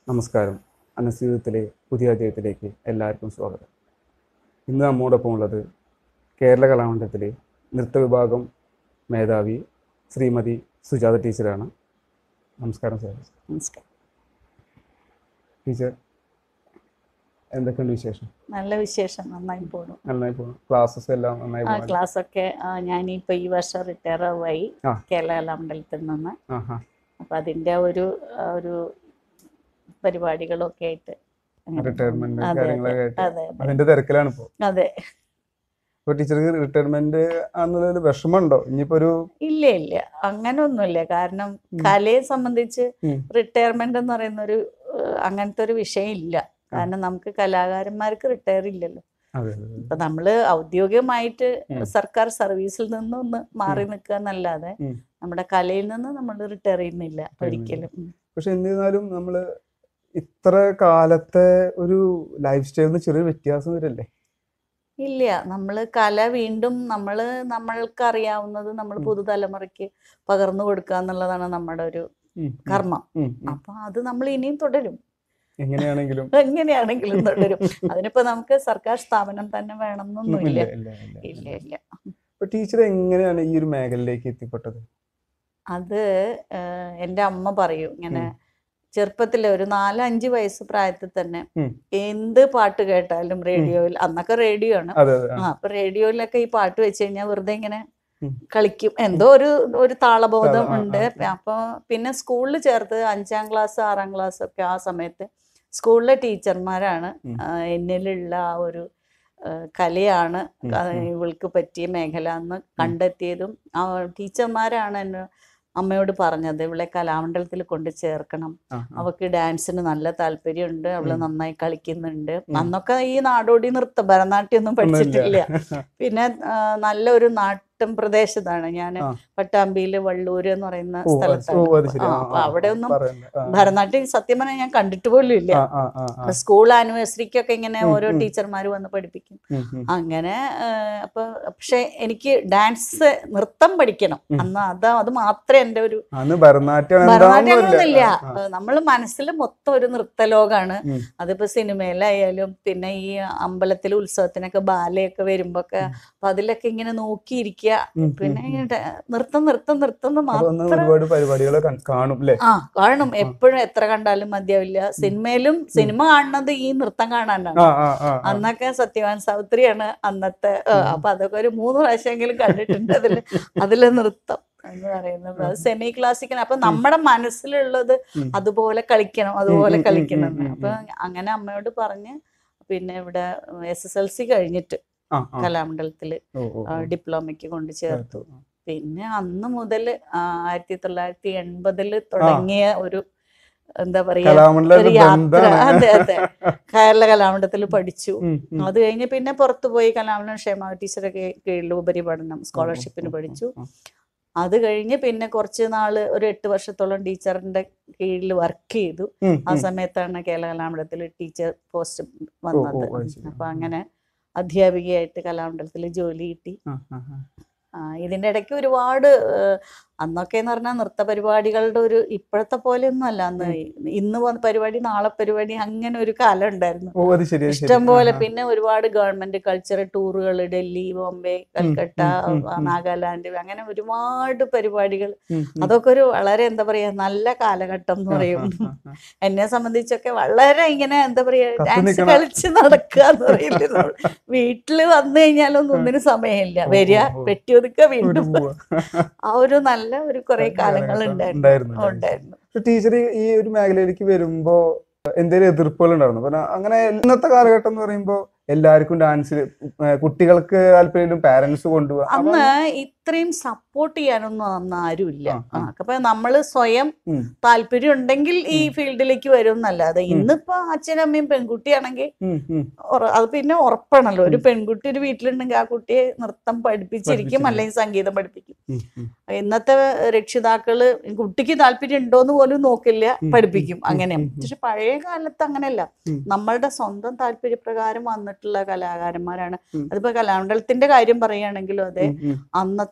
നമസ്കാരം അനസ്യൂതത്തിലെ പുതിയ അധ്യായത്തിലേക്ക് എല്ലാവർക്കും സ്വാഗതം ഇന്ന് നമ്മോടൊപ്പം ഉള്ളത് കേരള കലാമണ്ഡലത്തിലെ നൃത്തവിഭാഗം മേധാവി ശ്രീമതി സുജാത ടീച്ചറാണ് നമസ്കാരം സാർ നമസ്കാരം ടീച്ചർ എന്തൊക്കെയുണ്ട് വിശേഷം നല്ല വിശേഷം നന്നായി പോണു നന്നായി പോകുന്നു ക്ലാസ്സസ് എല്ലാം നന്നായി ആ പോകുന്നു ക്ലാസ് ഒക്കെ ആ, ഞാനിപ്പോ ഈ വർഷം റിട്ടയർ ആയി ആ. കേരള കലാമണ്ഡലത്തിൽ നിന്ന് ആഹാ അപ്പൊ അതിന്റെ ഒരു ആ, ഒരു പരിപാടികളൊക്കെ ആയിട്ട് അങ്ങനെ റിട്ടയർമെന്റ് അതെ, കാര്യങ്ങളൊക്കെ ആയിട്ട് അതെ അതെ അതിന്റെ തിരക്കിലാണ് ഇപ്പോൾ അതെ ഇപ്പോൾ ടീച്ചർക്ക് റിട്ടയർമെന്റ് ആണെന്നുള്ളൊരു വിഷമമുണ്ടോ ഇനിയിപ്പോ ഒരു ഇല്ല ഇല്ല അങ്ങനൊന്നുമില്ല കാരണം ഉം. കലയെ സംബന്ധിച്ച് ഉം. റിട്ടയർമെന്റ് എന്ന് പറയുന്ന ഒരു ഏഹ്, അങ്ങനത്തെ ഒരു വിഷയം ഇല്ല കാരണം നമുക്ക് കലാകാരന്മാർക്ക് റിട്ടയർ ഇല്ലല്ലോ അതെ അതെ, അതെ. ഇപ്പൊ നമ്മള് ഔദ്യോഗികമായിട്ട് ഉം. സർക്കാർ സർവീസിൽ നിന്നൊന്ന് മാറി നിൽക്കുക എന്നല്ലാതെ ഉം. നമ്മുടെ കലയിൽ നിന്ന് നമ്മൾ റിട്ടയർ ചെയ്യുന്നില്ല ചെയ്യുന്നില്ല. ഒരിക്കലും ഉം. പക്ഷെ എന്നിരുന്നാലും നമ്മൾ ഇത്ര കാലത്തെ ഒരു ലൈഫ് സ്റ്റൈലിന് ചെറിയ വ്യത്യാസം വരല്ലേ ഇല്ല നമ്മൾ കല വീണ്ടും നമ്മൾ നമ്മൾക്ക് അറിയാവുന്നത് നമ്മൾ ഉം. പുതുതലമുറയ്ക്ക് പകർന്നു കൊടുക്കുക എന്നുള്ളതാണ് നമ്മുടെ ഒരു ഉം, ഉം, കർമ്മം ഉം, ഉം. അപ്പൊ അത് നമ്മൾ ഇനിയും തുടരും എങ്ങനെയാണെങ്കിലും എങ്ങനെയാണെങ്കിലും തുടരും അതിനിപ്പോ നമുക്ക് സർക്കാർ സ്ഥാപനം തന്നെ വേണം ഉം, എന്നൊന്നുമില്ല ഇല്ല, ഇല്ല, ഇല്ല, ഇല്ല ഇല്ല. ഇല്ല അപ്പൊ ടീച്ചർ എങ്ങനെയാണ് ഈ ഒരു മേഖലയിലേക്ക് എത്തിപ്പെട്ടത് അത് ഏഹ്, എൻ്റെ അമ്മ പറയും ഇങ്ങനെ ഉം. ചെറുപ്പത്തിലെ ഒരു നാലഞ്ച് വയസ്സ് പ്രായത്തിൽ തന്നെ ഉം. എന്ത് പാട്ട് കേട്ടാലും റേഡിയോയിൽ അന്നൊക്കെ റേഡിയോ ആണ് അതെ അതെ ആ അപ്പൊ റേഡിയോയിലൊക്കെ ഈ പാട്ട് വെച്ച് കഴിഞ്ഞാൽ വെറുതെ ഇങ്ങനെ ഉം. കളിക്കും എന്തോ ഒരു ഒരു താളബോധം താളം, ആ, ഉണ്ട് ആ, അപ്പൊ പിന്നെ സ്കൂളിൽ ചേർത്ത് അഞ്ചാം ക്ലാസ് ആറാം ക്ലാസ് ഒക്കെ ആ സമയത്ത് സ്കൂളിലെ ടീച്ചർമാരാണ് ഉം. ആ, എന്നിലുള്ള ആ ഒരു ആ, കലയാണ് ഉം, ആ, ഉം. ഇവൾക്ക് പറ്റിയ മേഖല എന്ന് കണ്ടെത്തിയതും ആ ടീച്ചർമാരാണ് എന്നെ അമ്മയോട് പറഞ്ഞത് ഇവളെ കലാമണ്ഡലത്തിൽ കൊണ്ട് ചേർക്കണം ആ, ആ. അവൾക്ക് ഡാൻസിന് നല്ല താല്പര്യമുണ്ട് അവള് ഉം. നന്നായി കളിക്കുന്നുണ്ട് ഉം. അന്നൊക്കെ ഈ നാടോടി നൃത്തം ഭരതനാട്യം ഒന്നും പഠിച്ചിട്ടില്ല പിന്നെ ആ, നല്ലൊരു നാട്ടും പ്രദേശത്താണ് ഞാൻ ആ. പട്ടാമ്പിയില് വള്ളൂര് എന്ന് പറയുന്ന ഓ, അത് സ്ഥലത്താണ് ഓ, അത് ശരി. ആ, ആ, അപ്പൊ ആ, അവിടെ ആ, ഒന്നും പറയണ്ട. ആ, ഭരതനാട്യം സത്യം പറഞ്ഞാൽ ഞാൻ കണ്ടിട്ട് പോലും ഇല്ല ആ, ആ, ആ, ആ. സ്കൂൾ ആനിവേഴ്സറിക്കൊക്കെ ഇങ്ങനെ ഉം, ഓരോ ഉം. ടീച്ചർമാർ വന്ന് പഠിപ്പിക്കും ഉം, ഉം. അങ്ങനെ ആ, അപ്പൊ പക്ഷെ എനിക്ക് ഡാൻസ് നൃത്തം പഠിക്കണം ഉം. അന്ന് അത് അത് മാത്രമേ എൻ്റെ ഒരു അന്ന് ഭരതനാട്യം ഭരതനാട്യമൊന്നുമില്ല എന്താണെന്നില്ല. ആ, ആ. നമ്മൾ മനസ്സിൽ മൊത്തം ഒരു നൃത്തലോകാണ് ഉം. അതിപ്പോ സിനിമയിലായാലും പിന്നെ ഈ അമ്പലത്തിൽ ഉത്സവത്തിനൊക്കെ ബാലയൊക്കെ വരുമ്പോക്കെ അപ്പൊ അതിലൊക്കെ ഇങ്ങനെ നോക്കിയിരിക്കുക ഉം, ഉം, പിന്നെ ഉം. ഈ ഡ- നൃത്തം നൃത്തം നൃത്തം എന്ന് അപ്പൊ അന്ന് മാത്രം ഒരുപാട് പരിപാടികൾ കാണും അല്ലേ ആ കാണും എപ്പോഴും എത്ര കണ്ടാലും മതിയാവില്ല സിനിമയിലും സിനിമ കാണുന്നത് ഈ നൃത്തം കാണാനാണ് ആ ആ ആ ആ. അന്നൊക്കെ സത്യവാൻ സാവിത്രിയാണ് അന്നത്തെ ആ, ഉം. അപ്പൊ അതൊക്കെ ഒരു മൂന്ന് പ്രാവശ്യമെങ്കിലും കണ്ടിട്ടുണ്ട് അതില് അതിലെ നൃത്തം എന്ന് പറയുന്നത് അത് സെമി ക്ലാസിക്കൽ അപ്പൊ നമ്മുടെ മനസ്സിലുള്ളത് ഉം. അതുപോലെ കളിക്കണം അതുപോലെ ഉം, ഉം, കളിക്കണം ഉം, എന്ന്. ഉം, അപ്പൊ അങ്ങനെ അമ്മയോട് പറഞ്ഞ് പിന്നെ ഇവിടെ എസ് എസ് എൽ സി കഴിഞ്ഞിട്ട് ആ, ആ. കലാമണ്ഡലത്തില് ഓ, ഓ, ആ, ഓ. ഡിപ്ലോമയ്ക്ക് കൊണ്ട് ചേർത്തു ചേർത്തു. പിന്നെ അന്ന് മുതൽ ആയിരത്തി തൊള്ളായിരത്തി എൺപതില് തുടങ്ങിയ ഒരു എന്താ പറയാ കലാമണ്ഡലം ഒരു ഒരു യാത്ര ബന്ധാണ്. അതെ അതെ കേരള കലാമണ്ഡലത്തിൽ പഠിച്ചു ഉം, ഉം. അത് കഴിഞ്ഞ് പിന്നെ പുറത്തു പോയി കലാമണ്ഡലം ക്ഷേമ ടീച്ചറെ കീഴിൽ ഉപരിപഠനം സ്കോളർഷിപ്പിന് പഠിച്ചു ഉം, അത് കഴിഞ്ഞ് പിന്നെ കുറച്ച് നാള് ഒരു എട്ട് വർഷത്തോളം ടീച്ചറിന്റെ കീഴിൽ വർക്ക് ചെയ്തു ഉം, ആ ഉം. സമയത്താണ് കേരള കലാമണ്ഡലത്തിൽ ടീച്ചർ പോസ്റ്റ് ഓ, വന്നത് ഓ, അത് ശരി. അപ്പൊ അങ്ങനെ അധ്യാപികയായിട്ട് കലാമണ്ഡലത്തിൽ ജോലി കിട്ടി ആ, ആ, ആ. ആ, ഇതിന്റെ ഇടയ്ക്ക് ഒരുപാട് ഏഹ്, അന്നൊക്കെ എന്ന് പറഞ്ഞാൽ നൃത്ത പരിപാടികളുടെ ഒരു ഇപ്പോഴത്തെ പോലെ ഒന്നും അല്ല അന്ന് ഇന്ന് വന്ന പരിപാടി നാളെ പരിപാടി അങ്ങനെ ഒരു കാലം ഉണ്ടായിരുന്നു ഓ അത് ശരി അത് ശരി. ഇഷ്ടം പോലെ ആ, ആ. പിന്നെ ഒരുപാട് ഗവൺമെന്റ് കൾച്ചറൽ ടൂറുകൾ ഡൽഹി ബോംബെ കൽക്കട്ട ഉം, ഉം, ഉം. നാഗാലാൻഡ് അങ്ങനെ ഒരുപാട് പരിപാടികൾ ഉം, ഉം. അതൊക്കെ ഒരു വളരെ എന്താ പറയാ നല്ല കാലഘട്ടം എന്ന് ആ, പറയും ആ, ആ, ആ. എന്നെ സംബന്ധിച്ചൊക്കെ വളരെ ഇങ്ങനെ എന്താ പറയാ കത്തി ഡാൻസ് നിക്കണ. കളിച്ച് നടക്കുക എന്ന് പറയില്ലേ നമ്മൾ. വീട്ടില് വന്നു കഴിഞ്ഞാലൊന്നും ഒന്നിനും സമയമില്ല ഓ, വരിക ഓ, ഓ. വെട്ടി ഒതുക്കുക വീണ്ടും ഒരു പോവാ. ആ ഒരു നല്ല ഒരു കുറെ നല്ല കാലങ്ങൾ കാലഘട്ടം ഉണ്ടായിരുന്നു ഉണ്ടായിരുന്നു, ഉണ്ടായിരുന്നു ടീച്ചർ ഈ ഒരു മേഖലയിലേക്ക് വരുമ്പോ എന്തെങ്കിലും എതിർപ്പുകൾ ഉണ്ടായിരുന്നു കാരണം അങ്ങനെ ഇന്നത്തെ കാലഘട്ടം എന്ന് പറയുമ്പോ എല്ലാവർക്കും ഡാൻസിൽ കുട്ടികൾക്ക് താല്പര്യം പാരന്റ്സ് കൊണ്ടുപോകാം അപ്പൊ അന്ന് ഇത്രയും സപ്പോർട്ട് ചെയ്യാനൊന്നും അന്ന് ആരുമില്ല ആ, ആ. ആ, അപ്പൊ നമ്മള് സ്വയം ഉം. താല്പര്യം ഉണ്ടെങ്കിൽ ഈ ഫീൽഡിലേക്ക് വരും എന്നല്ലാതെ ഉം. ഇന്നിപ്പോ അച്ഛനും അമ്മയും പെൺകുട്ടിയാണെങ്കിൽ ഉം, ഉം. ഉറ- അത് പിന്നെ ഉറപ്പാണല്ലോ ഒരു ഉം. പെൺകുട്ടി ഒരു വീട്ടിലുണ്ടെങ്കിൽ ആ കുട്ടിയെ നൃത്തം പഠിപ്പിച്ചിരിക്കും പഠിപ്പിച്ചിരിക്കും. അല്ലെങ്കിൽ സംഗീതം പഠിപ്പിക്കും ഉം, ഉം. ഇന്നത്തെ രക്ഷിതാക്കള് കുട്ടിക്ക് താല്പര്യം ഉണ്ടോന്ന് പോലും നോക്കില്ല ഉം, പഠിപ്പിക്കും ഉം, അങ്ങനെ ഉം, ഉം. പക്ഷെ പഴയ കാലത്ത് അങ്ങനെയല്ല ഉം. നമ്മളുടെ സ്വന്തം താല്പര്യപ്രകാരം വന്നിട്ടുള്ള കലാകാരന്മാരാണ് ഉം. അതിപ്പോ കലാമണ്ഡലത്തിന്റെ കാര്യം പറയുകയാണെങ്കിലും അതെ ഉം, ഉം. അന്നത്തെ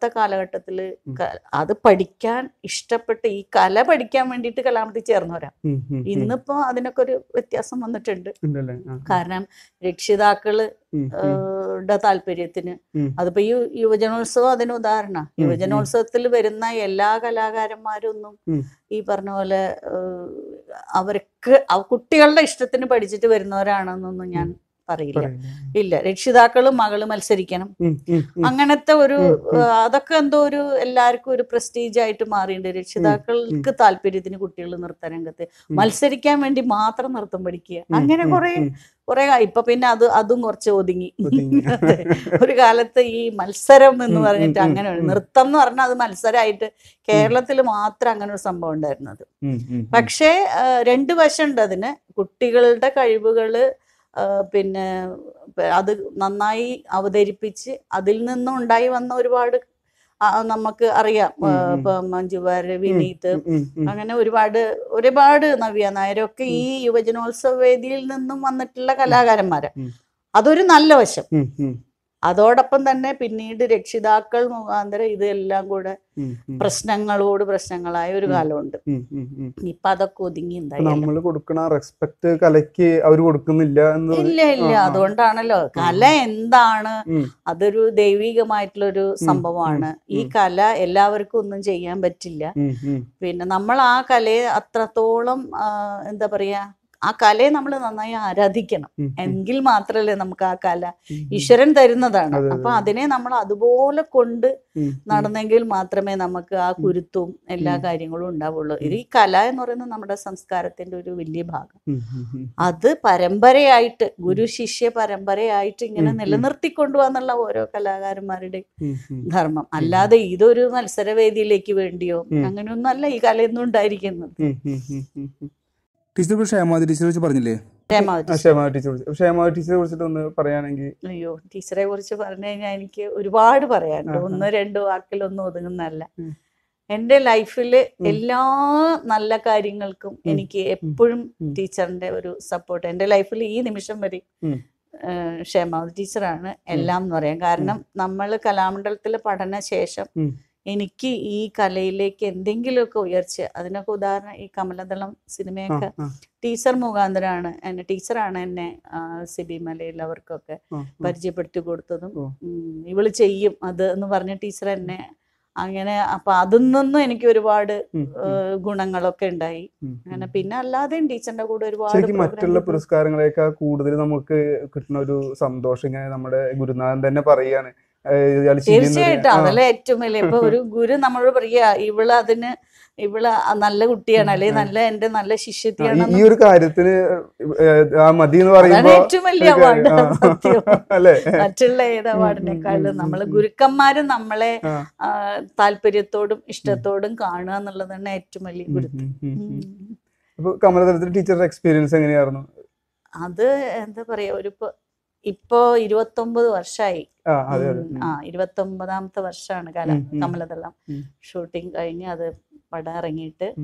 അന്നത്തെ കാലഘട്ടത്തിൽ അത് പഠിക്കാൻ ഇഷ്ടപ്പെട്ട് ഈ കല പഠിക്കാൻ വേണ്ടിയിട്ട് കലാമത്തിൽ ചേർന്നവരാ ഉം, ഉം, ഉം. ഇന്നിപ്പോ അതിനൊക്കെ ഒരു വ്യത്യാസം വന്നിട്ടുണ്ട് ഉണ്ടല്ലേ ആ, കാരണം രക്ഷിതാക്കള് ഉം, ഉം, ഏഹ് ടെ താല്പര്യത്തിന് ഉം. അതിപ്പോ ഈ യുവജനോത്സവം അതിന് ഉദാഹരണ ഉം, ഉം. യുവജനോത്സവത്തിൽ വരുന്ന എല്ലാ കലാകാരന്മാരൊന്നും ഉം. ഈ പറഞ്ഞ പോലെ ഏഹ് അവർക്ക് അവ- കുട്ടികളുടെ ഇഷ്ടത്തിന് പഠിച്ചിട്ട് വരുന്നവരാണെന്നൊന്നും ഞാൻ പറയില്ല പറയില്ല. ഇല്ല രക്ഷിതാക്കളും മകള് മത്സരിക്കണം ഉം, ഉം, ഉം. അങ്ങനത്തെ ഒരു ഉം, ഉം. ഏഹ് അതൊക്കെ എന്തോ ഒരു എല്ലാവർക്കും ഒരു പ്രസ്റ്റീജ് ആയിട്ട് മാറിയിട്ടുണ്ട് രക്ഷിതാക്കൾക്ക് താല്പര്യത്തിന് കുട്ടികൾ നൃത്തരംഗത്ത് ഉം. മത്സരിക്കാൻ വേണ്ടി മാത്രം നൃത്തം പഠിക്കുക ഉം, അങ്ങനെ ഉം, കുറെ ഉം. കുറെ ഇപ്പൊ പിന്നെ അത് അതും കുറച്ച് ഒതുങ്ങി ഒതുങ്ങി. അതെ. ഒരു കാലത്ത് ഈ മത്സരം എന്ന് ഉം, പറഞ്ഞിട്ട് ഉം, അങ്ങനെ ഒരു ഉം. നൃത്തം എന്ന് പറഞ്ഞാൽ അത് മത്സരമായിട്ട് കേരളത്തിൽ മാത്രം അങ്ങനെ ഒരു സംഭവം ഉണ്ടായിരുന്നത് ഉം, ഉം, ഉം. പക്ഷേ ആ, രണ്ട് വശമുണ്ട് അതിന് കുട്ടികളുടെ കഴിവുകള് ആ, പിന്നെ പ- അത് നന്നായി അവതരിപ്പിച്ച് അതിൽ നിന്നും ഉണ്ടായി വന്ന ഒരുപാട് ആ, നമുക്ക് അറിയാം ആ, ഉം, ഉം. ഇപ്പൊ മഞ്ജു വാര്യർ വിനീത് ഉം, ഉം, ഉം. അങ്ങനെ ഒരുപാട് ഒരുപാട് നവ്യ നായരൊക്കെ ഈ യുവജനോത്സവ വേദിയിൽ നിന്നും വന്നിട്ടുള്ള കലാകാരന്മാരാ ഉം. അതൊരു നല്ല വശം ഉം, ഉം, അതോടൊപ്പം തന്നെ പിന്നീട് രക്ഷിതാക്കൾ മുഖാന്തരം ഇതെല്ലാം കൂടെ ഉം, ഉം. പ്രശ്നങ്ങളോട് പ്രശ്നങ്ങളായ ഒരു ഉം. കാലമുണ്ട് ഉം, ഉം, ഉം. ഇപ്പൊ അതൊക്കെ ഒതുങ്ങി അപ്പൊ എന്തായാലും നമ്മള് കൊടുക്കണ റെസ്പെക്ട് കലയ്ക്ക് അവര് കൊടുക്കുന്നില്ല എന്ന് ഇല്ല ഇല്ല ആ, ആ. അതുകൊണ്ടാണല്ലോ കല എന്താണ് ഉം. അതൊരു ദൈവികമായിട്ടുള്ളൊരു സംഭവമാണ് ഈ ഉം. കല എല്ലാവർക്കും ഒന്നും ചെയ്യാൻ പറ്റില്ല ഉം, ഉം. പിന്നെ നമ്മൾ ആ കലയെ അത്രത്തോളം ആ, എന്താ പറയാ ആ കലയെ നമ്മൾ നന്നായി ആരാധിക്കണം ഉം, ഉം. എങ്കിൽ മാത്രമല്ലേ നമുക്ക് ആ കല ഉം, ഈശ്വരൻ തരുന്നതാണ് അതെ, അതെ. അപ്പൊ അതിനെ നമ്മൾ അതുപോലെ കൊണ്ട് ഉം, ഉം. നടന്നെങ്കിൽ മാത്രമേ നമുക്ക് ആ കുരുത്തും എല്ലാ ഉം. കാര്യങ്ങളും ഉണ്ടാവുള്ളൂ ഇത് ഈ കല എന്ന് പറയുന്നത് നമ്മുടെ സംസ്കാരത്തിന്റെ ഒരു വലിയ ഭാഗം ഉം, ഉം, ഉം. അത് പരമ്പരയായിട്ട് ഗുരു ശിഷ്യ പരമ്പരയായിട്ട് ഇങ്ങനെ ഉം, ഉം. നിലനിർത്തിക്കൊണ്ടുപോകാന്നുള്ള ഓരോ കലാകാരന്മാരുടെ ഉം, ഉം. ധർമ്മം അല്ലാതെ ഇതൊരു മത്സരവേദിയിലേക്ക് വേണ്ടിയോ ഉം. അങ്ങനെയൊന്നും അല്ല ഈ കലയൊന്നും ഉണ്ടായിരിക്കുന്നത് ഉം, ഉം, ഉം, ഉം, ഉം. ടീച്ചർ ഇപ്പോൾ ക്ഷേമാവതി ടീച്ചറെ വെച്ച് പറഞ്ഞില്ലേ രേമാവതി ആ, ക്ഷേമ ടീച്ചർ വിളിച്ചു ക്ഷേമ ടീച്ചറെ കുറിച്ചിട്ട് ഒന്ന് പറയുകയാണെങ്കിൽ അയ്യോ ടീച്ചറെ കുറിച്ച് പറഞ്ഞു കഴിഞ്ഞാൽ എനിക്ക് ഒരുപാട് പറയാനുണ്ട് ആഹാ. ഒന്ന് രണ്ട് വാക്കിലൊന്നും ഒതുങ്ങുന്നല്ല ഉം. എൻ്റെ ലൈഫിൽ ഉം. എല്ലാ നല്ല കാര്യങ്ങൾക്കും ഉം. എനിക്ക് എപ്പോഴും ഉം. ടീച്ചറിന്റെ ഒരു സപ്പോർട്ട് എൻ്റെ ലൈഫിൽ ഈ നിമിഷം വരെ ഉം. ഏഹ്, ക്ഷേമാവതി ടീച്ചറാണ് എല്ലാം എന്ന് പറയാം കാരണം നമ്മൾ കലാമണ്ഡലത്തിലെ പഠന ശേഷം ഉം. എനിക്ക് ഈ കലയിലേക്ക് എന്തെങ്കിലുമൊക്കെ ഉയർച്ച അതിനൊക്കെ ഉദാഹരണം ഈ കമലദളം ആ, സിനിമയൊക്കെ ആ, ടീച്ചർ മുഖാന്തരമാണ് എന്നെ ടീച്ചറാണ് എന്നെ ആ, സിബി മലയിൽ അവർക്കൊക്കെ ആ, ആ. പരിചയപ്പെടുത്തി കൊടുത്തതും ഓ. ഉം, ഇവള് ചെയ്യും അത് എന്ന് പറഞ്ഞ ടീച്ചർ എന്നെ അങ്ങനെ അപ്പൊ അതിൽ നിന്നും എനിക്ക് ഒരുപാട് ഉം, ഉം, ഏഹ്, ഗുണങ്ങളൊക്കെ ഉണ്ടായി ഉം, അങ്ങനെ ഉം. പിന്നെ അല്ലാതെയും ടീച്ചറിന്റെ കൂടെ ഒരുപാട് ശരിക്കും മറ്റുള്ള program കൾ- പുരസ്കാരങ്ങളെക്കാൾ കൂടുതൽ നമുക്ക് കിട്ടുന്ന ഒരു സന്തോഷം ഇങ്ങനെ നമ്മുടെ ഗുരുനാഥൻ തന്നെ പറയാണ് ഏഹ് ഇയാള് ചെയ്യുന്നൊരു- തീർച്ചയായിട്ടും ആ, അതല്ലേ ഏറ്റവും വലിയ ഇപ്പൊ ഒരു ഗുരു നമ്മളോട് പറയാ ഇവള് അതിന് ഇവള് ആ നല്ല കുട്ടിയാണ് അല്ലെങ്കിൽ നല്ല എന്റെ നല്ല ആ, ഈ- ശിഷ്യത്തിയാണെന്ന് ഈ ഒരു കാര്യത്തിന് ഏഹ് ആ മതി എന്ന് അതാണ് പറയുമ്പോ ഏറ്റവും വലിയ ഒരു അവാർഡ് കാര്യം. ആ, സത്യം അല്ലേ മറ്റുള്ള ഏത് ഉം, അവാർഡിനേക്കാളും ഉം, നമ്മള് ഉം. ഗുരുക്കന്മാരും നമ്മളെ ആ. ആ, താല്പര്യത്തോടും ഇഷ്ടത്തോടും കാണുക എന്നുള്ളത് തന്നെ ഏറ്റവും വലിയ ഉം, ഗുരുത്വം ഉം, ഉം, ഉം. ഉം. അപ്പൊ കമലതലത്തിൽ ടീച്ചറുടെ എക്സ്പീരിയൻസ് എങ്ങനെയായിരുന്നു അത് എന്താ പറയാ ഒരു ഇപ്പൊ ഇപ്പോ ഇരുപത്തൊമ്പത് വർഷമായി ആ അതെ അതെ ഉം, ആ ഇരുപത്തൊമ്പതാമത്തെ വർഷമാണ് കല ഉം, ഉം. കമലദളം ഉം. ഷൂട്ടിംഗ് കഴിഞ്ഞ് അത് പടം ഇറങ്ങിയിട്ട് ഉം.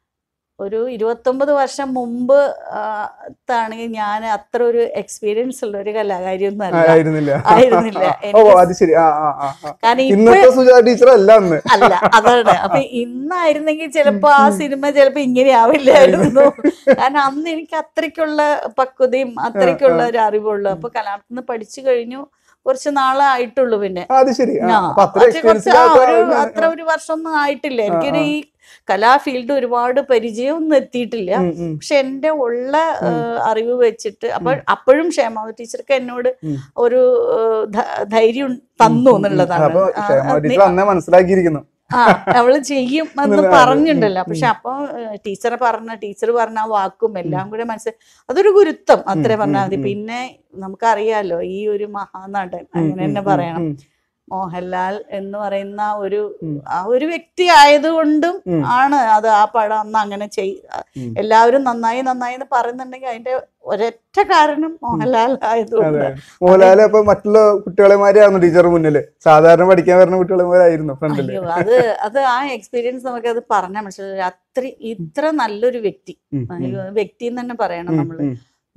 ഒരു ഇരുപത്തൊമ്പത് വർഷം മുമ്പ് ആ, ത്താണെങ്കിൽ ഞാൻ അത്ര ഒരു എക്സ്പീരിയൻസ് ഉള്ള ഒരു കലാകാരിയൊന്നും ആ, അല്ല ആയിരുന്നില്ല ആയിരുന്നില്ല. ഓ എനിക്ക് അത് ശരി ആ ആ ആ ആ. കാരണം ഇപ്പൊ ഇന്നത്തെ സുജാ ടീച്ചർ അല്ല അന്ന് അല്ല അതാണ് അപ്പൊ ഇന്നായിരുന്നെങ്കിൽ ചിലപ്പോ ആ സിനിമ ചിലപ്പോ ഇങ്ങനെ ആവില്ലായിരുന്നു കാരണം അന്ന് എനിക്ക് അത്രയ്ക്കുള്ള പക്വതയും അത്രയ്ക്കുള്ള ഒരു അറിവുള്ളൂ അപ്പൊ കലാപത്തിൽ നിന്ന് പഠിച്ചു കഴിഞ്ഞു കുറച്ച് നാളെ ആയിട്ടുള്ളൂ പിന്നെ ആ, അത് ശരി ആ, ആ, അപ്പൊ അത്ര അത് എക്സ്പീരിയൻസ് കുറച്ച് ആ ഒരു അത്ര ഒരു വർഷമൊന്നും ആയിട്ടില്ല എനിക്കൊരു ഈ കലാ ഫീൽഡ് ഒരുപാട് പരിചയമൊന്നും എത്തിയിട്ടില്ല പക്ഷെ എന്റെ ഉള്ള ഉം. ഏഹ്, അറിവ് വെച്ചിട്ട് അപ്പൊ അപ്പോഴും ക്ഷേമാവതി ടീച്ചർക്ക് എന്നോട് ഉം. ഒരു ഏഹ്, ധ- ധൈര്യം തന്നു എന്നുള്ളതാണ് അപ്പൊ ആ, ക്ഷേമ അത് ടീച്ചർ അന്നേ മനസ്സിലാക്കിയിരിക്കുന്നു ആ അവള് ചെയ്യും എന്ന് എന്നുള്ളതാണ്. പറഞ്ഞിട്ടുണ്ടല്ലോ ഉം, പക്ഷെ അപ്പൊ ടീച്ചറെ പറഞ്ഞ ടീച്ചർ പറഞ്ഞ ആ വാക്കും എല്ലാം കൂടെ മനസ്സിൽ അതൊരു ഗുരുത്വം അത്രേ ഉം, പറഞ്ഞാൽ ഉം, മതി ഉം. പിന്നെ നമുക്കറിയാലോ ഈ ഒരു മഹാനടൻ ഉം, അങ്ങനെ ഉം, തന്നെ ഉം, പറയണം ഉം, മോഹൻലാൽ എന്ന് പറയുന്ന ഒരു ഉം. ആ ഒരു വ്യക്തി ആയതുകൊണ്ടും ഉം. ആണ് അത് ആ പടം അന്ന് അങ്ങനെ ചെയ് ഉം. എല്ലാവരും നന്നായി നന്നായി എന്ന് പറയുന്നുണ്ടെങ്കിൽ അതിന്റെ ഒരൊറ്റ കാരണം മോഹൻലാൽ അതെ ആയതുകൊണ്ട് മോഹൻലാല് അപ്പൊ മറ്റുള്ള കുട്ടികളെമാരെയായിരുന്നു ടീച്ചർ മുന്നില് സാധാരണ പഠിക്കാൻ വരുന്ന കുട്ടികളെമാരായിരുന്നു ഫ്രണ്ടില് അയ്യോ അത് അത് ആ എക്സ്പീരിയൻസ് നമുക്ക് അത് പറഞ്ഞാൽ മനസ്സിലായി അത്ര ഇത്ര നല്ലൊരു വ്യക്തി ഉം, ഉം, അയ്യോ, വ്യക്തി എന്ന് തന്നെ പറയണം ഉം, നമ്മള് ഉം.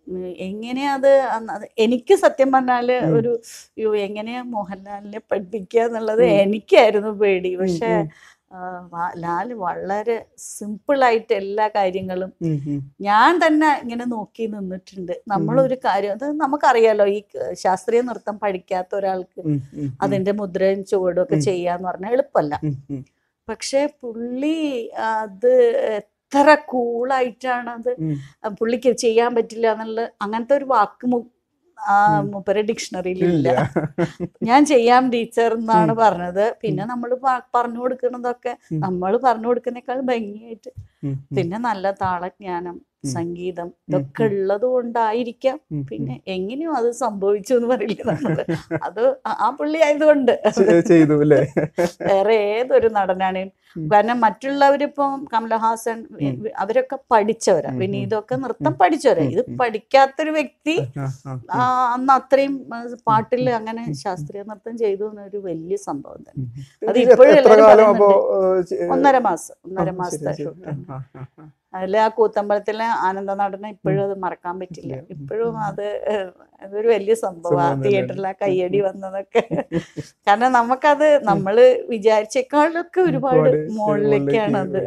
ഉം, എങ്ങനെയാ അത് അന്ന് അത് എനിക്ക് സത്യം പറഞ്ഞാല് ഉം. ഒരു യോ എങ്ങനെയാ മോഹൻലാലിനെ പഠിപ്പിക്കുക എന്നുള്ളത് ഉം. എനിക്കായിരുന്നു പേടി ഉം, പക്ഷെ ഉം, ആ, വ- ലാല് വളരെ സിമ്പിൾ ആയിട്ട് എല്ലാ കാര്യങ്ങളും ഉം, ഉം. ഞാൻ തന്നെ ഇങ്ങനെ നോക്കി നിന്നിട്ടുണ്ട് നമ്മളൊരു കാര്യം അത് നമുക്കറിയാലോ ഈ ക- ശാസ്ത്രീയ നൃത്തം പഠിക്കാത്ത ഒരാൾക്ക് ഉം, ഉം, അതിന്റെ മുദ്രയും ചുവടും ഒക്കെ ഉം. ചെയ്യാന്ന് പറഞ്ഞാൽ എളുപ്പമല്ല ഉം, ഉം. പക്ഷെ പുള്ളി അത് എത്ര കൂളായിട്ടാണ് അത് ഉം. പുള്ളിക്ക് ചെയ്യാൻ പറ്റില്ല എന്നുള്ള അങ്ങനത്തെ ഒരു വാക്ക് മു- ആ ഉം. മൂപ്പരെ ഡിക്ഷണറിയിൽ ഇല്ല ഇല്ല ഞാൻ ചെയ്യാം ടീച്ചർ എന്നാണ് ഉം. പറഞ്ഞത് പിന്നെ നമ്മൾ പറഞ്ഞു കൊടുക്കുന്നതൊക്കെ ഉം. നമ്മൾ പറഞ്ഞു കൊടുക്കുന്നേക്കാൾ ഭംഗിയായിട്ട് ഉം, ഉം, പിന്നെ നല്ല താളജ്ഞാനം ഉം. സംഗീതം ഉം, ഇതൊക്കെ ഉം. ഉള്ളത് കൊണ്ടായിരിക്കാം ഉം, പിന്നെ എങ്ങനെയോ അത് സംഭവിച്ചു എന്ന് പറയില്ല നമ്മള് അത് ആ- ആ പുള്ളി ആയതുകൊണ്ട് ചെ- ചെയ്തു അല്ലേ വേറെ ഏതൊരു നടനാണേലും ഉം. കാരണം മറ്റുള്ളവരിപ്പം കമലഹാസൻ വി- ഉം. വി- അവരൊക്കെ പഠിച്ചവരാ ഉം, ഉം. വിനീതൊക്കെ നൃത്തം ഉം. പഠിച്ചവരാ ഉം, ഇത് ഉം. പഠിക്കാത്തൊരു വ്യക്തി ആ, ആ, ആ, അന്ന് അത്രയും ആ, പാട്ടിൽ അങ്ങനെ ഉം. ശാസ്ത്രീയ നൃത്തം ചെയ്തു എന്നൊരു വലിയ സംഭവം തന്നെ ഉം. അത് ഇത് ഇപ്പോഴും എത്ര എല്ലാവരും കാലം അപ്പോ പറയുന്നുണ്ട്. ഏഹ്, ചെ- ഒന്നര മാസം ആ, ഒന്നര ശരി, മാസത്തെ ശരി. ഷൂട്ടാണ് ആ, ആ, ആ. അതിൽ ആ കൂത്തമ്പലത്തിലെ ആനന്ദ നടനെ ഇപ്പോഴും അത് മറക്കാൻ പറ്റില്ല ഇല്ല. ഇപ്പോഴും അത് ഏഹ്, അതൊരു വലിയ സംഭവം ആ സംഭവം തന്നെയാണ്. തിയേറ്ററിൽ ആ കയ്യടി വന്നതൊക്കെ കാരണം നമുക്കത് നമ്മള് വിചാരിച്ചേക്കാളൊക്കെ ഒരുപാട് ഒരുപാട് മുകളിലേക്കാണ് അത്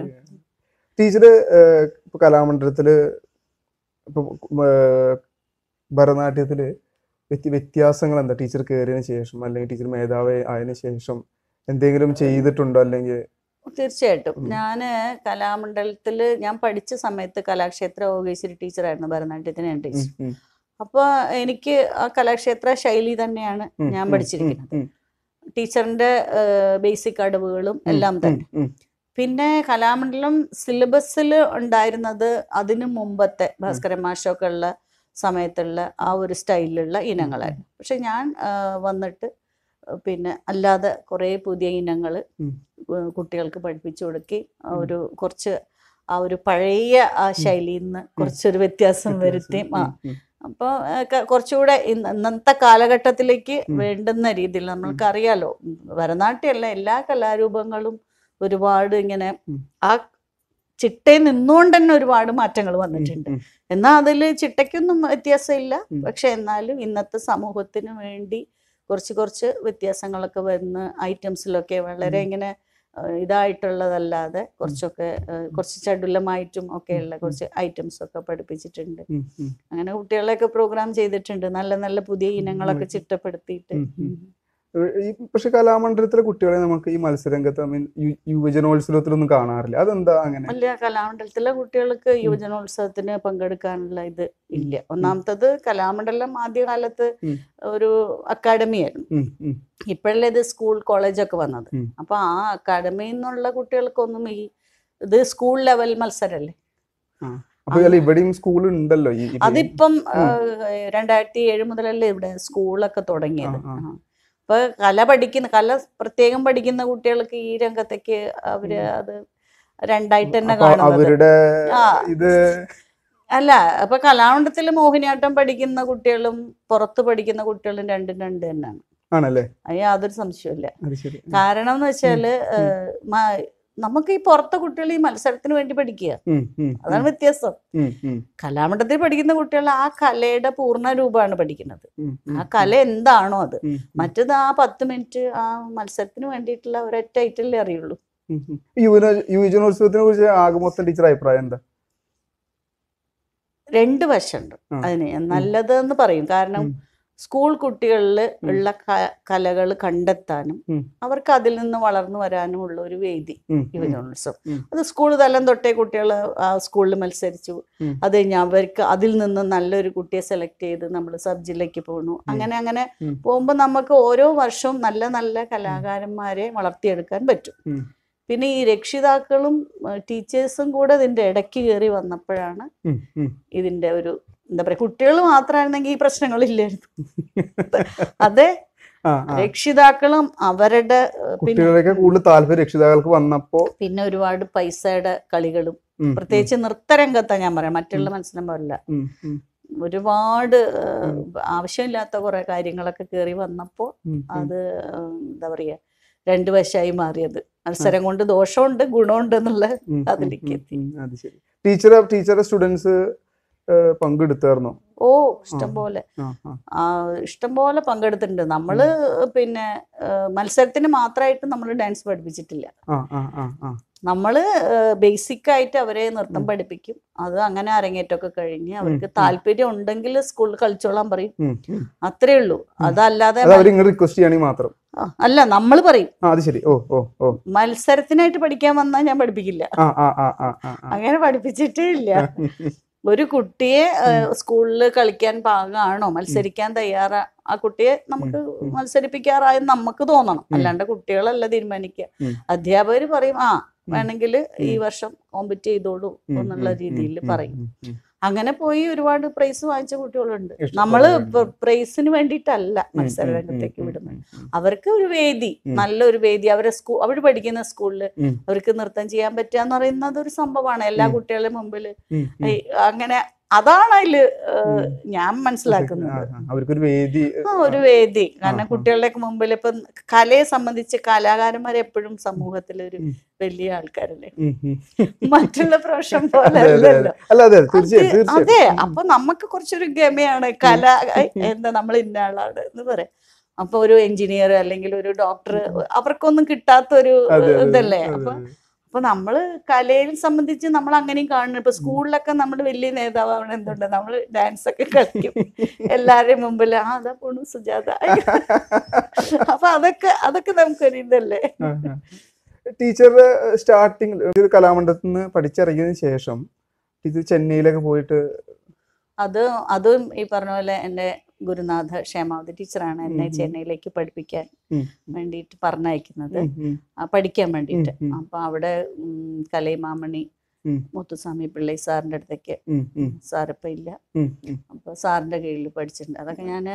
ടീച്ചറ് ഏഹ്, ഇപ്പൊ കലാമണ്ഡലത്തില് ഇപ്പൊ ഏഹ്, ഭരതനാട്യത്തില് വ്യത്യ- വ്യത്യാസങ്ങൾ എന്താ ടീച്ചർ കയറിയതിനു ശേഷം അല്ലെങ്കിൽ ടീച്ചർ മേധാവി ആയതിനു ശേഷം എന്തെങ്കിലും ചെയ്തിട്ടുണ്ടോ അല്ലെങ്കിൽ തീർച്ചയായിട്ടും ഉം. ഞാൻ കലാമണ്ഡലത്തിൽ ഞാൻ പഠിച്ച സമയത്ത് കലാക്ഷേത്ര ഓഗേശ്വരി ടീച്ചറായിരുന്നു ഭരതനാട്യത്തിന് ഞാൻ ടീച്ചർ അപ്പോൾ എനിക്ക് ആ കലാക്ഷേത്ര ശൈലി തന്നെയാണ് ഞാൻ പഠിച്ചിരിക്കുന്നത് ടീച്ചറിന്റെ ബേസിക് അടവുകളും എല്ലാം തന്നെ പിന്നെ കലാമണ്ഡലം സിലബസിൽ ഉണ്ടായിരുന്നത് അതിനു മുമ്പത്തെ ഭാസ്കരൻ മാഷൊക്കെ ഉള്ള സമയത്തുള്ള ആ ഒരു സ്റ്റൈലിലുള്ള ഇനങ്ങളായിരുന്നു പക്ഷെ ഞാൻ ആ, വന്നിട്ട് പിന്നെ അല്ലാതെ കുറേ പുതിയ ഇനങ്ങൾ ഉം. കുട്ടികൾക്ക് പഠിപ്പിച്ചു കൊടുക്കി ആ ഒരു കുറച്ച് ആ ഒരു പഴയ ആ ശൈലിയിൽ നിന്ന് കുറച്ചൊരു വ്യത്യാസം വരുത്തി ആ അപ്പോൾ കുറച്ചുകൂടെ ഇന്ന- ഇന്നത്തെ കാലഘട്ടത്തിലേക്ക് ഉം. വേണ്ടുന്ന രീതിയിൽ നമ്മൾക്കറിയാലോ ഭരതനാട്യമല്ല എല്ലാ കലാരൂപങ്ങളും ഒരുപാട് ഇങ്ങനെ ഉം. ആ ചിട്ടയിൽ നിന്നുകൊണ്ട് തന്നെ ഒരുപാട് മാറ്റങ്ങൾ വന്നിട്ടുണ്ട് എന്നാൽ അതിൽ ചിട്ടയ്ക്കൊന്നും വ്യത്യാസമില്ല ഉം. പക്ഷെ എന്നാലും ഇന്നത്തെ സമൂഹത്തിന് വേണ്ടി കുറച്ച് കുറച്ച് വ്യത്യാസങ്ങളൊക്കെ വരുന്ന ഐറ്റംസിലൊക്കെ വളരെ ഉം. ഇങ്ങനെ ആ, ഇതായിട്ടുള്ളതല്ലാതെ കുറച്ചൊക്കെ ആ, കുറച്ച് ചടുലമായിട്ടും ഒക്കെയുള്ള ഉം. കുറച്ച് ഐറ്റംസ് ഒക്കെ പഠിപ്പിച്ചിട്ടുണ്ട് അങ്ങനെ കുട്ടികളെയൊക്കെ പ്രോഗ്രാം ചെയ്തിട്ടുണ്ട് നല്ല നല്ല പുതിയ ഇനങ്ങളൊക്കെ ഉം. ചിട്ടപ്പെടുത്തിയിട്ട് ഉം, ഉം. ഈ പക്ഷെ കലാമണ്ഡലത്തിലെ കുട്ടികളെ നമുക്ക് ഈ മത്സരരംഗത്ത് ഐ മീൻ യുവജനോത്സവത്തിലൊന്നും കാണാറില്ല അതെന്താ അങ്ങനെ അല്ല കലാമണ്ഡലത്തിലെ കുട്ടികൾക്ക് യുവജനോത്സവത്തിന് പങ്കെടുക്കാനുള്ള ഇത് ഇല്ല ഒന്നാമത്തത് കലാമണ്ഡലം ആദ്യകാലത്ത് ഉം. ഒരു അക്കാഡമി ആയിരുന്നു ഉം, ഉം, ഇപ്പോഴല്ലേ ഇത് സ്കൂൾ കോളേജൊക്കെ വന്നത് ഉം. അപ്പൊ ആ അക്കാഡമിയിൽ നിന്നുള്ള കുട്ടികൾക്കൊന്നും ഈ ഇത് സ്കൂൾ ലെവൽ മത്സരല്ലേ അപ്പൊ അല്ല ഇവിടെയും സ്കൂൾ ഉണ്ടല്ലോ ഈ ഇത്. അതിപ്പം ഉം. ആ, രണ്ടായിരത്തി ഏഴ് മുതലല്ലേ ഇവിടെ സ്കൂളൊക്കെ തുടങ്ങിയത് ആ, ആ. ആ. അപ്പൊ കല പഠിക്കുന്ന കല പ്രത്യേകം പഠിക്കുന്ന കുട്ടികൾക്ക് ഈ രംഗത്തേക്ക് അവര് ഉം. അത് രണ്ടായിട്ട് തന്നെ അപ്പൊ കാണുന്നത് അവരുടെ ആ. ഇത് അല്ല അപ്പൊ കലാമണ്ഡലത്തിൽ മോഹിനിയാട്ടം പഠിക്കുന്ന കുട്ടികളും പുറത്ത് പഠിക്കുന്ന കുട്ടികളും രണ്ടും രണ്ട് തന്നെയാണ് ആണല്ലേ അത് യാതൊരു സംശയമില്ല അത് ശരി കാരണം എന്ന് വെച്ചാല് ഏഹ്, മ- നമുക്ക് ഈ പുറത്തെ കുട്ടികൾ ഈ മത്സരത്തിന് വേണ്ടി പഠിക്കുക ഉം, ഉം, അതാണ് വ്യത്യാസം ഉം, ഉം, കലാമണ്ഡലത്തിൽ പഠിക്കുന്ന കുട്ടികൾ ആ കലയുടെ പൂർണ്ണ രൂപമാണ് പഠിക്കുന്നത് ഉം, ഉം, ആ കല എന്താണോ അത് ഉം, ഉം, മറ്റത് ആ പത്ത് മിനിറ്റ് ആ മത്സരത്തിന് വേണ്ടിയിട്ടുള്ള ഒരൊറ്റ ഐറ്റല്ലേ അറിയുള്ളൂ ഉം, ഉം. യുവന യുവജനോത്സവത്തിനെ കുറിച്ച് ആകെ മൊത്തം ടീച്ചർ അഭിപ്രായം എന്താ രണ്ട് വശമുണ്ട് ആ. അതിന് നല്ലതെന്ന് പറയും കാരണം ഉം. സ്കൂൾ കുട്ടികളിൽ ഉള്ള കലകൾ കണ്ടെത്താനും ഉം. അവർക്ക് അതിൽ നിന്ന് വളർന്നു വരാനും ഉള്ള ഒരു വേദി ഉം, ഉം, യുവജനോത്സവം ഉം. അത് സ്കൂൾ തലം തൊട്ടേ കുട്ടികൾ ആ സ്കൂളിൽ മത്സരിച്ചു ഉം. അത് കഴിഞ്ഞ് അവർക്ക് അതിൽ നിന്ന് നല്ലൊരു കുട്ടിയെ സെലക്ട് ചെയ്ത് നമ്മൾ സബ് ജില്ലയ്ക്ക് പോകണു അങ്ങനെ അങ്ങനെ ഉം. പോകുമ്പോൾ നമുക്ക് ഓരോ വർഷവും നല്ല നല്ല കലാകാരന്മാരെ വളർത്തിയെടുക്കാൻ പറ്റും ഉം. പിന്നെ ഈ രക്ഷിതാക്കളും ടീച്ചേഴ്സും കൂടെ ഇതിന്റെ ഇടയ്ക്ക് കയറി വന്നപ്പോഴാണ് ഉം, ഉം. ഇതിന്റെ ഒരു എന്താ പറയാ കുട്ടികൾ മാത്രമായിരുന്നെങ്കിൽ ഈ പ്രശ്നങ്ങളില്ലായിരുന്നു അതെ ആ, ആ. രക്ഷിതാക്കളും അവരുടെ ഏഹ്, പിന്നെ കുട്ടികളൊക്കെ കൂടുതൽ താല്പര്യം രക്ഷിതാക്കൾക്ക് വന്നപ്പോ പിന്നെ ഒരുപാട് പൈസയുടെ കളികളും ഉം, പ്രത്യേകിച്ച് നൃത്തരംഗത്താ ഞാൻ പറയാം മറ്റുള്ള മത്സരം പോലല്ല ഉം, ഉം, ഒരുപാട് ഏഹ്, ഉം. ആവശ്യമില്ലാത്ത കുറെ കാര്യങ്ങളൊക്കെ കയറി വന്നപ്പോൾ ഉം, ഉം. അത് ഏഹ്, എന്താ പറയാ രണ്ട് വശമായി മാറിയത് മത്സരം കൊണ്ട് ദോഷമുണ്ട് ഗുണമുണ്ട് എന്നുള്ള ഉം, ഉം, അതിലേക്ക് ഉം, എത്തി. ഉം, അത് ശരി ടീച്ചർ ടീച്ചറെ സ്റ്റുഡൻസ് പങ്കെടുത്തായിരുന്നു ഓ ഇഷ്ടം പോലെ ആ ആ ആ, ഇഷ്ടം പോലെ പങ്കെടുത്തിട്ടുണ്ട് നമ്മള് പിന്നെ ആ, മത്സരത്തിന് മാത്രമായിട്ട് നമ്മൾ ഡാൻസ് പഠിപ്പിച്ചിട്ടില്ല ആ ആ ആ ആ നമ്മള് ബേസിക് ആയിട്ട് അവരെ നൃത്തം പഠിപ്പിക്കും അത് അങ്ങനെ അരങ്ങേറ്റമൊക്കെ കഴിഞ്ഞ് അവർക്ക് താല്പര്യം ഉണ്ടെങ്കിൽ സ്കൂളിൽ കളിച്ചോളാൻ പറയും ഉം, ഉം. അത്രേ ഉള്ളൂ അതല്ലാതെ അത് അവർ ഇങ്ങനെ റിക്വസ്റ്റ് ചെയ്യണമെങ്കിൽ മാത്രം ആ, അല്ല നമ്മൾ പറയും ആ അത് ശരി ഓ ഓ ഓ മത്സരത്തിനായിട്ട് പഠിക്കാൻ വന്നാൽ ഞാൻ പഠിപ്പിക്കില്ല ആ ആ ആ ആ ആ ആ. അങ്ങനെ പഠിപ്പിച്ചിട്ടേ ഇല്ല ഒരു കുട്ടിയെ സ്കൂളിൽ കളിക്കാൻ പാകമാണോ മത്സരിക്കാൻ തയ്യാറാ ആ കുട്ടിയെ നമുക്ക് ഉം. മത്സരിപ്പിക്കാറായെന്ന് നമുക്ക് തോന്നണം അല്ലാണ്ട് കുട്ടികളല്ല തീരുമാനിക്കുക ഉം. അധ്യാപകർ പറയും ആ വേണമെങ്കിൽ ഈ വർഷം കോമ്പറ്റ് ചെയ്തോളൂ ഉം, എന്നുള്ള ഉം, രീതിയിൽ ഉം, പറയും ഉം, ഉം. അങ്ങനെ പോയി ഒരുപാട് പ്രൈസ് വാങ്ങിച്ച കുട്ടികളുണ്ട് ഇഷ്ടം നമ്മള് പോലെ ഉണ്ട്. പ്രൈസിന് വേണ്ടിയിട്ടല്ല ഉം, മത്സര ഉം, രംഗത്തേക്ക് ഉം, വിടുന്നത് ഉം, ഉം. അവർക്ക് ഒരു വേദി ഉം. നല്ലൊരു വേദി അവരെ സ്കൂൾ അവർ പഠിക്കുന്ന സ്കൂളിൽ ഉം. അവർക്ക് നൃത്തം ചെയ്യാൻ പറ്റുക എന്ന് പറയുന്നത് ഒരു സംഭവമാണ് എല്ലാ ഉം. കുട്ടികളുടെ മുമ്പിൽ ഉം, ഉം. അങ്ങനെ അതാണ് അതില് ഏഹ്, ഉം. ഞാൻ ആ, മനസ്സിലാക്കുന്നത് ആ. അവർക്കൊരു വേദി ആ ഒരു വേദി കാരണം ആ. കുട്ടികളുടെ മുമ്പിൽ ഇപ്പം കലയെ സംബന്ധിച്ച് കലാകാരന്മാർ എപ്പോഴും സമൂഹത്തിൽ ഒരു ഉം. വലിയ ആൾക്കാരല്ലേ ഉം, ഉം. മറ്റുള്ള പ്രൊഫഷൻ പോലെ അതെ, അതെ, അല്ലല്ലോ അതെ. അല്ല അതെ അത് തീർച്ചയായും തീർച്ചയായും അതെ അപ്പൊ നമുക്ക് കുറച്ചൊരു ഗമയാണ് കല ഐ, എന്താ നമ്മൾ ഇന്ന ആളാണ് എന്ന് പറയാം അപ്പൊ ഒരു എഞ്ചിനീയർ അല്ലെങ്കിൽ ഒരു ഡോക്ടർ അവർക്കൊന്നും കിട്ടാത്തൊരു അതെ, അതെ, ഇതല്ലേ അതെ, അപ്പൊ അതെ. അപ്പൊ നമ്മള് കലയിൽ സംബന്ധിച്ച് നമ്മൾ അങ്ങനെയും കാണുന്നു ഇപ്പൊ സ്കൂളിലൊക്കെ നമ്മൾ വലിയ നേതാവാണ് എന്തുണ്ട് നമ്മൾ ഡാൻസ് ഒക്കെ കളിക്കും എല്ലാവരുടെയും മുമ്പിൽ ആ അതാ പോണു സുജാത അപ്പൊ അതൊക്കെ അതൊക്കെ നമുക്കൊരു ഇതല്ലേ ആ, ആ. ടീച്ചറുടെ സ്റ്റാർട്ടിങ് ഒരു കലാമണ്ഡലത്തിൽ നിന്ന് പഠിച്ചിറങ്ങിയതിനു ശേഷം ടീച്ചർ ചെന്നൈയിലൊക്കെ പോയിട്ട് അത് അതും ഈ പറഞ്ഞ പോലെ എൻ്റെ ഗുരുനാഥ ക്ഷേമാവതി ടീച്ചറാണ് എന്നെ ഉം ഉം. ചെന്നൈയിലേക്ക് പഠിപ്പിക്കാൻ ഉം. വേണ്ടിയിട്ട് പറഞ്ഞയക്കുന്നത് ഉം, ഉം, ആ, പഠിക്കാൻ വേണ്ടിയിട്ട് ഉം. അപ്പൊ അവിടെ ഉം, കലൈമാമണി ഉം. മുത്തുസ്വാമി പിള്ളൈ സാറിന്റെ അടുത്തേക്ക് ഉം, ഉം, സാറിപ്പം ഇല്ല ഉം, ഉം. അപ്പൊ സാറിന്റെ കീഴിൽ പഠിച്ചിട്ടുണ്ട് അതൊക്കെ ഞാൻ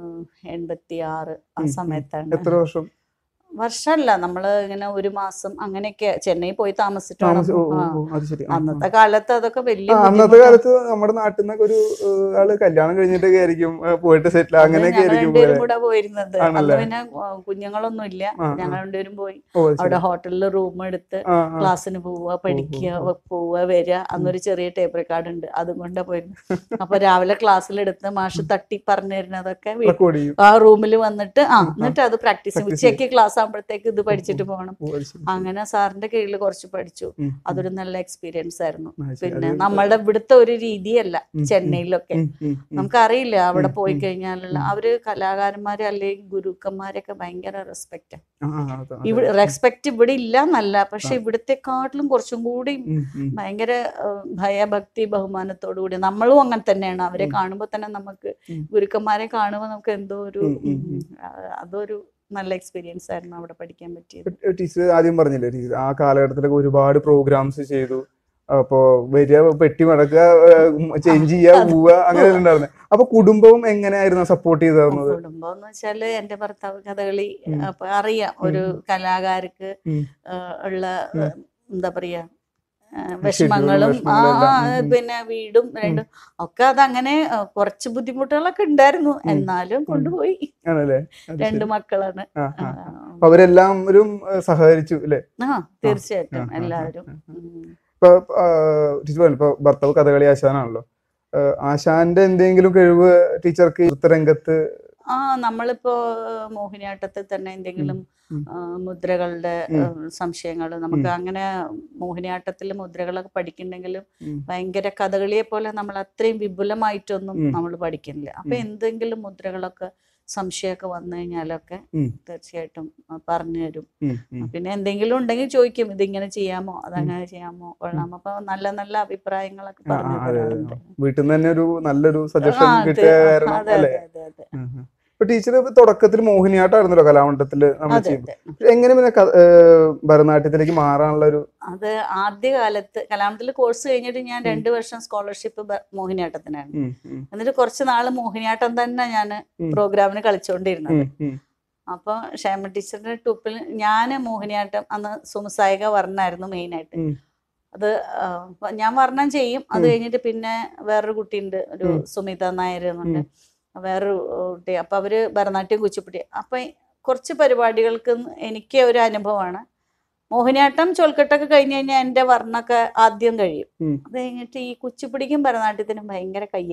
എൺപത്തി ആറ് ആ ഉം, ഉം. സമയത്താണ് എത്ര വർഷം വർഷമല്ല നമ്മള് ഇങ്ങനെ ഒരു മാസം അങ്ങനെയൊക്കെ ചെന്നൈ പോയി താമസിച്ചിട്ട് വേണം. താമസി- ഓ, ഓ, ആ. ഓ, അത് ശരി ആ, ആ. അന്നത്തെ കാലത്ത് അതൊക്കെ വലിയ ആ, അന്നത്തെ ബുദ്ധിമുട്ടാ. കാലത്ത് നമ്മുടെ നാട്ടിൽ നിന്നൊക്കെ ഒരു ഏഹ്, ആള് കല്യാണം കഴിഞ്ഞിട്ടൊക്കെ ആയിരിക്കും ഏഹ്, പോയിട്ട് സെറ്റിൽ അത് അങ്ങനെയൊക്കെ ഞങ്ങൾ ആയിരിക്കും രണ്ടുപേരും പോലെ. കൂടെ പോയിരുന്നത് അന്ന് ആണല്ലേ? പിന്നെ ആ, കുഞ്ഞുങ്ങളൊന്നും ഇല്ല ആ, ആ. ഞങ്ങൾ രണ്ടുപേരും പോയി ഓ, അത് ശരി. അവിടെ ഹോട്ടലിൽ റൂം എടുത്ത് ആ, ആ. ക്ലാസ്സിന് പോവുക പഠിക്കുക പോവുക വരിക അന്നൊരു ചെറിയ ടേപ്പ് റെക്കോർഡ് ഉണ്ട് അതും കൊണ്ടാ പോയിരുന്നു അപ്പൊ രാവിലെ ക്ലാസ്സിലെടുത്ത് മാഷ് തട്ടി പറഞ്ഞു തരുന്നതൊക്കെ വീ- റെക്കോർഡ് ചെയ്യും ആ റൂമിൽ വന്നിട്ട് ആ ആ. എന്നിട്ട് അത് പ്രാക്ടീസ് Practice ഉച്ചയ്ക്ക് ക്ലാസ് ആകുമ്പോഴത്തേക്ക് ഇത് പഠിച്ചിട്ട് പോകണം ഓ, അത് ശരി. അങ്ങനെ സാറിന്റെ കീഴിൽ കുറച്ച് പഠിച്ചു ഉം, ഉം. അതൊരു നല്ല എക്സ്പീരിയൻസ് ആയിരുന്നു ആ, ശരി. പിന്നെ അത് നമ്മളുടെ ഇവിടുത്തെ ഒരു രീതിയല്ല ഉം, ഉം. ചെന്നൈയിലൊക്കെ ഉം, ഉം, ഉം. നമുക്കറിയില്ല അവിടെ ഉം, പോയി ഉം. കഴിഞ്ഞാലുള്ള ഉം. അവര് കലാകാരന്മാര് അല്ലെങ്കിൽ ഗുരുക്കന്മാരൊക്കെ ഭയങ്കര റെസ്പെക്റ്റ് ആ, ആ, അതെ, അതെ. ഇവിടെ റെസ്പെക്ട് ഇവിടെ ഇല്ല എന്നല്ല പക്ഷെ ആ. ഇവിടത്തെക്കാട്ടിലും കുറച്ചും കൂടി ഉം, ഉം. ഭയങ്കര ഏഹ്, ഭയഭക്തി ബഹുമാനത്തോടു കൂടി നമ്മളും അങ്ങനെ തന്നെയാണ് അവരെ ഉം. കാണുമ്പോൾ തന്നെ നമുക്ക് ഉം. ഗുരുക്കന്മാരെ കാണുമ്പോൾ നമുക്ക് എന്തോ ഒരു ഉം, ഉം, ഉം. ഉം, ആ, അതൊരു നല്ല എക്സ്പീരിയൻസ് ആയിരുന്നു അവിടെ പഠിക്കാൻ പറ്റിയത് ടീച്ചർ ആദ്യം പറഞ്ഞില്ലേ ടീച്ചർ ആ കാലഘട്ടത്തിലൊക്കെ ഒരുപാട് പ്രോഗ്രാംസ് ചെയ്തു അപ്പോ വരിക പെട്ടി മടക്കുക ചേഞ്ച് ചെയ്യുക പോവുക അങ്ങനെ ഉണ്ടായിരുന്നത് അപ്പൊ കുടുംബവും എങ്ങനെയായിരുന്നു സപ്പോർട്ട് ചെയ്തിരുന്നത് കുടുംബം എന്ന് വെച്ചാല് എന്റെ ഭർത്താവ് കഥകളി ഉം. അപ്പൊ അറിയാം ഒരു കലാകാർക്ക് ഉം. ആ, ഉള്ള ഉം. എന്താ പറയാ ആ, schedule, വിഷമങ്ങളും ആ വിഷമങ്ങളെല്ലാം. ആ, ഉം, ഉം. പിന്നെ വീടും രണ്ടും ഒക്കെ അതങ്ങനെ ആ, കുറച്ച് ബുദ്ധിമുട്ടുകളൊക്കെ ഉണ്ടായിരുന്നു എന്നാലും കൊണ്ടുപോയി ആണല്ലേ അത് രണ്ട് ശരി. മക്കളാണ് ആ, ആ, ആ. അപ്പൊ അവരെല്ലാവരും ഏഹ്, സഹകരിച്ചു അല്ലേ ആ തീർച്ചയായിട്ടും ആ, ആ, ആ, എല്ലാവരും ആ, ആ. ഉം. ഇപ്പൊ ആ, ടീച്ചർ പറഞ്ഞു ഇപ്പൊ ഭർത്താവ് കഥകളി ആശാനാണല്ലോ ഏഹ്, ആശാന്റെ എന്തെങ്കിലും കഴിവ് ടീച്ചർക്ക് നൃത്തരംഗത്ത് ആ നമ്മളിപ്പോ ആ, മോഹിനിയാട്ടത്തിൽ തന്നെ എന്തെങ്കിലും ഉം. ആ, മുദ്രകളുടെ ഉം. സംശയങ്ങൾ നമുക്ക് അങ്ങനെ മോഹിനിയാട്ടത്തിൽ മുദ്രകളൊക്കെ പഠിക്കുന്നുണ്ടെങ്കിലും ഉം. ഭയങ്കര കഥകളിയെ പോലെ നമ്മൾ അത്രയും വിപുലമായിട്ടൊന്നും ഉം. നമ്മൾ പഠിക്കുന്നില്ല അപ്പൊ ഉം. എന്തെങ്കിലും മുദ്രകളൊക്കെ സംശയമൊക്കെ വന്നു കഴിഞ്ഞാലൊക്കെ ഉം. തീർച്ചയായിട്ടും ആ, പറഞ്ഞു തരും ഉം, ഉം. പിന്നെ എന്തെങ്കിലും ഉണ്ടെങ്കിൽ ചോദിക്കും ഇതിങ്ങനെ ചെയ്യാമോ അതങ്ങനെ ചെയ്യാമോ കൊള്ളാമോ അപ്പൊ നല്ല നല്ല അഭിപ്രായങ്ങളൊക്കെ ആ, ആ, പറഞ്ഞു അതെ, തരാറുണ്ട് അതെ. വീട്ടിൽ നിന്ന് തന്നെ ഒരു നല്ലൊരു സജഷൻ ആ, കിട്ടിയ അതെ, കാരണം അതെ അല്ലേ അതെ അതെ ഉം, ഉം. ഇപ്പൊ ടീച്ചർ തുടക്കത്തിൽ മോഹിനിയാട്ടമായിരുന്നല്ലോ കലാമണ്ഡലത്തില് നമ്മൾ അതെ ചെയ്യുമ്പോൾ അതെ എങ്ങനെ പിന്നെ ക- ഏഹ് ഭരതനാട്യത്തിലേക്ക് മാറാനുള്ള ഒരു അത് ആദ്യകാലത്ത് കലാമത്തിൽ കോഴ്സ് കഴിഞ്ഞിട്ട് ഞാൻ ഉം. രണ്ട് വർഷം സ്കോളർഷിപ്പ് മോഹിനിയാട്ടത്തിനാണ് ഉം, ഉം, എന്നിട്ട് കുറച്ച് നാള് മോഹിനിയാട്ടം തന്നെ ഞാൻ ഉം. പ്രോഗ്രാമിന് കളിച്ചുകൊണ്ടിരുന്നത് ഉം, ഉം. അപ്പൊ ക്ഷേമ ടീച്ചറിന്റെ ട്രൂപ്പിൽ ഞാൻ മോഹിനിയാട്ടം അന്ന് സുമസായിക വർണ്ണായിരുന്നു മെയിനായിട്ട് ഉം. അത് ആ, അപ്പൊ ഞാൻ വർണ്ണം ചെയ്യും അത് ഉം. കഴിഞ്ഞിട്ട് പിന്നെ വേറൊരു കുട്ടിയുണ്ട് ഒരു ഉം. സുമിത നായർ എന്നുണ്ട് വേറൊരു കുട്ടി അപ്പൊ അവര് ഭരതനാട്യം കുച്ചിപ്പുടി അപ്പൊ കുറച്ച് പരിപാടികൾക്ക് എനിക്ക് ഒരു അനുഭവമാണ് മോഹിനിയാട്ടം ചൊൽക്കെട്ടൊക്കെ കഴിഞ്ഞ് കഴിഞ്ഞാൽ എൻ്റെ വർണ്ണൊക്കെ ആദ്യം കഴിയും ഉം. അത് കഴിഞ്ഞിട്ട് ഈ കുച്ചിപ്പുടിക്കും ഭരതനാട്യത്തിനും ഭയങ്കര കയ്യടിയും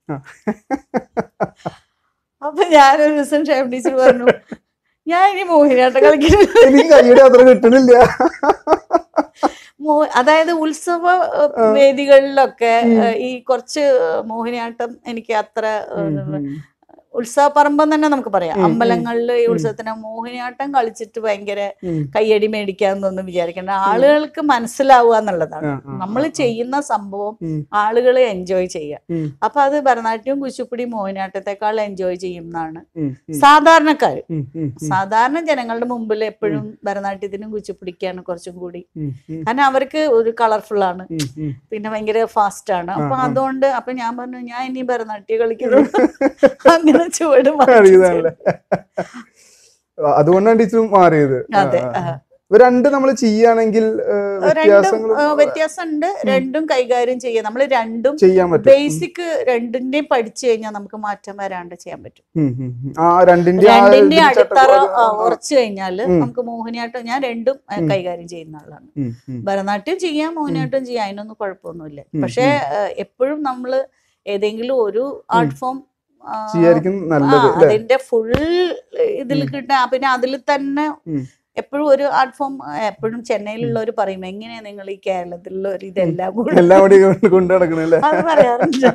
ആ. അപ്പൊ ഞാനൊരു ദിവസം ഷൈം ടീച്ചർ പറഞ്ഞു ഞാൻ ഇനി മോഹിനിയാട്ടം കളിക്കുന്നു എനിക്ക് കൈയുടെ അത്ര കിട്ടണില്ല മോ- അതായത് ഉത്സവ ഏഹ്, വേദികളിലൊക്കെ ഏഹ്, ഈ കുറച്ച് മോഹിനിയാട്ടം എനിക്ക് അത്ര ഏഹ്, ഉത്സവപ്പറമ്പം തന്നെ നമുക്ക് പറയാം ഉം, ഉം. അമ്പലങ്ങളിൽ ഈ ഉത്സവത്തിന് മോഹിനിയാട്ടം കളിച്ചിട്ട് ഭയങ്കര ഉം. കയ്യടി മേടിക്കാന്നൊന്നും വിചാരിക്കേണ്ട ആളുകൾക്ക് മനസ്സിലാവുക എന്നുള്ളതാണ് ആ, ആ, നമ്മൾ ആ, ആ. ചെയ്യുന്ന സംഭവം ഉം. ആളുകൾ എൻജോയ് ചെയ്യുക ഉം. അപ്പൊ അത് ഭരതനാട്യവും കുച്ചിപ്പുടി മോഹിനിയാട്ടത്തെക്കാൾ എൻജോയ് ചെയ്യുന്നതാണ് ഉം, ഉം, സാധാരണക്കാർ ഉം, ഉം, ഉം, സാധാരണ ജനങ്ങളുടെ മുമ്പിൽ എപ്പോഴും ഭരതനാട്യത്തിനും കുച്ചിപ്പുടിക്കാണ് കുറച്ചും കൂടി ഉം, ഉം, കാരണം അവർക്ക് ഒരു കളർഫുൾ ആണ് ഉം, ഉം. പിന്നെ ഭയങ്കര ഫാസ്റ്റ് ആണ് അപ്പൊ ആ, ആ. അതുകൊണ്ട് അപ്പൊ ഞാൻ പറഞ്ഞു ഞാൻ ഇനി ഭരതനാട്യം കളിക്കുന്നു അങ്ങനെ ചുവട് മാറ്റി അറിയുന്നതല്ലേ അതുകൊണ്ടാണ് ടീച്ചർ മാറിയത് അതെ ആ, ആ. ആ. ഇവ രണ്ട് നമ്മൾ ചെയ്യുകയാണെങ്കിൽ ഏഹ്, രണ്ടും വ്യത്യാസങ്ങൾ ആ, വ്യത്യാസമുണ്ട് രണ്ടും കൈകാര്യം ചെയ്യാം നമ്മൾ രണ്ടും ചെയ്യാൻ പറ്റും ബേസിക് രണ്ടിന്റെയും പഠിച്ചു കഴിഞ്ഞാൽ നമുക്ക് മാറ്റം വരാണ്ട് ചെയ്യാൻ പറ്റും ഉം, ഉം, ഉം. ആ രണ്ടിന്റെ ആ രണ്ടിന്റെ ഇതിൽ അടിത്തറ ചട്ടക്കൂട് ആ, ആ, ആ. ഉറച്ചു കഴിഞ്ഞാല് ഉം. നമുക്ക് മോഹിനിയാട്ടം ഞാൻ രണ്ടും ആ, ഉം. കൈകാര്യം ചെയ്യുന്ന ആളാണ് ഉം, ഉം. ഭരതനാട്യം ചെയ്യാം മോഹിനിയാട്ടം ചെയ്യാം അതിനൊന്നും കുഴപ്പമൊന്നുമില്ല ഉം, പക്ഷെ എപ്പോഴും നമ്മൾ ഏതെങ്കിലും ഒരു ആർട്ട് ഫോം ചെയ്യായിരിക്കും നല്ലത് അല്ലേ അതിന്റെ ഫുൾ ഇതിൽ ഉം. കിട്ടാ പിന്നെ അതിൽ തന്നെ ഉം. എപ്പോഴും ഒരു ആർട്ട് ഫോം എപ്പോഴും ചെന്നൈയിലുള്ളവർ പറയും എങ്ങനെയാ നിങ്ങൾ ഈ കേരളത്തിലുള്ള ഒരു ഇതെല്ലാം കൂടെ എല്ലാം കൂടി കൊണ്ട് കൊണ്ട് നടക്കണല്ലേ അത് പറയാറുണ്ട്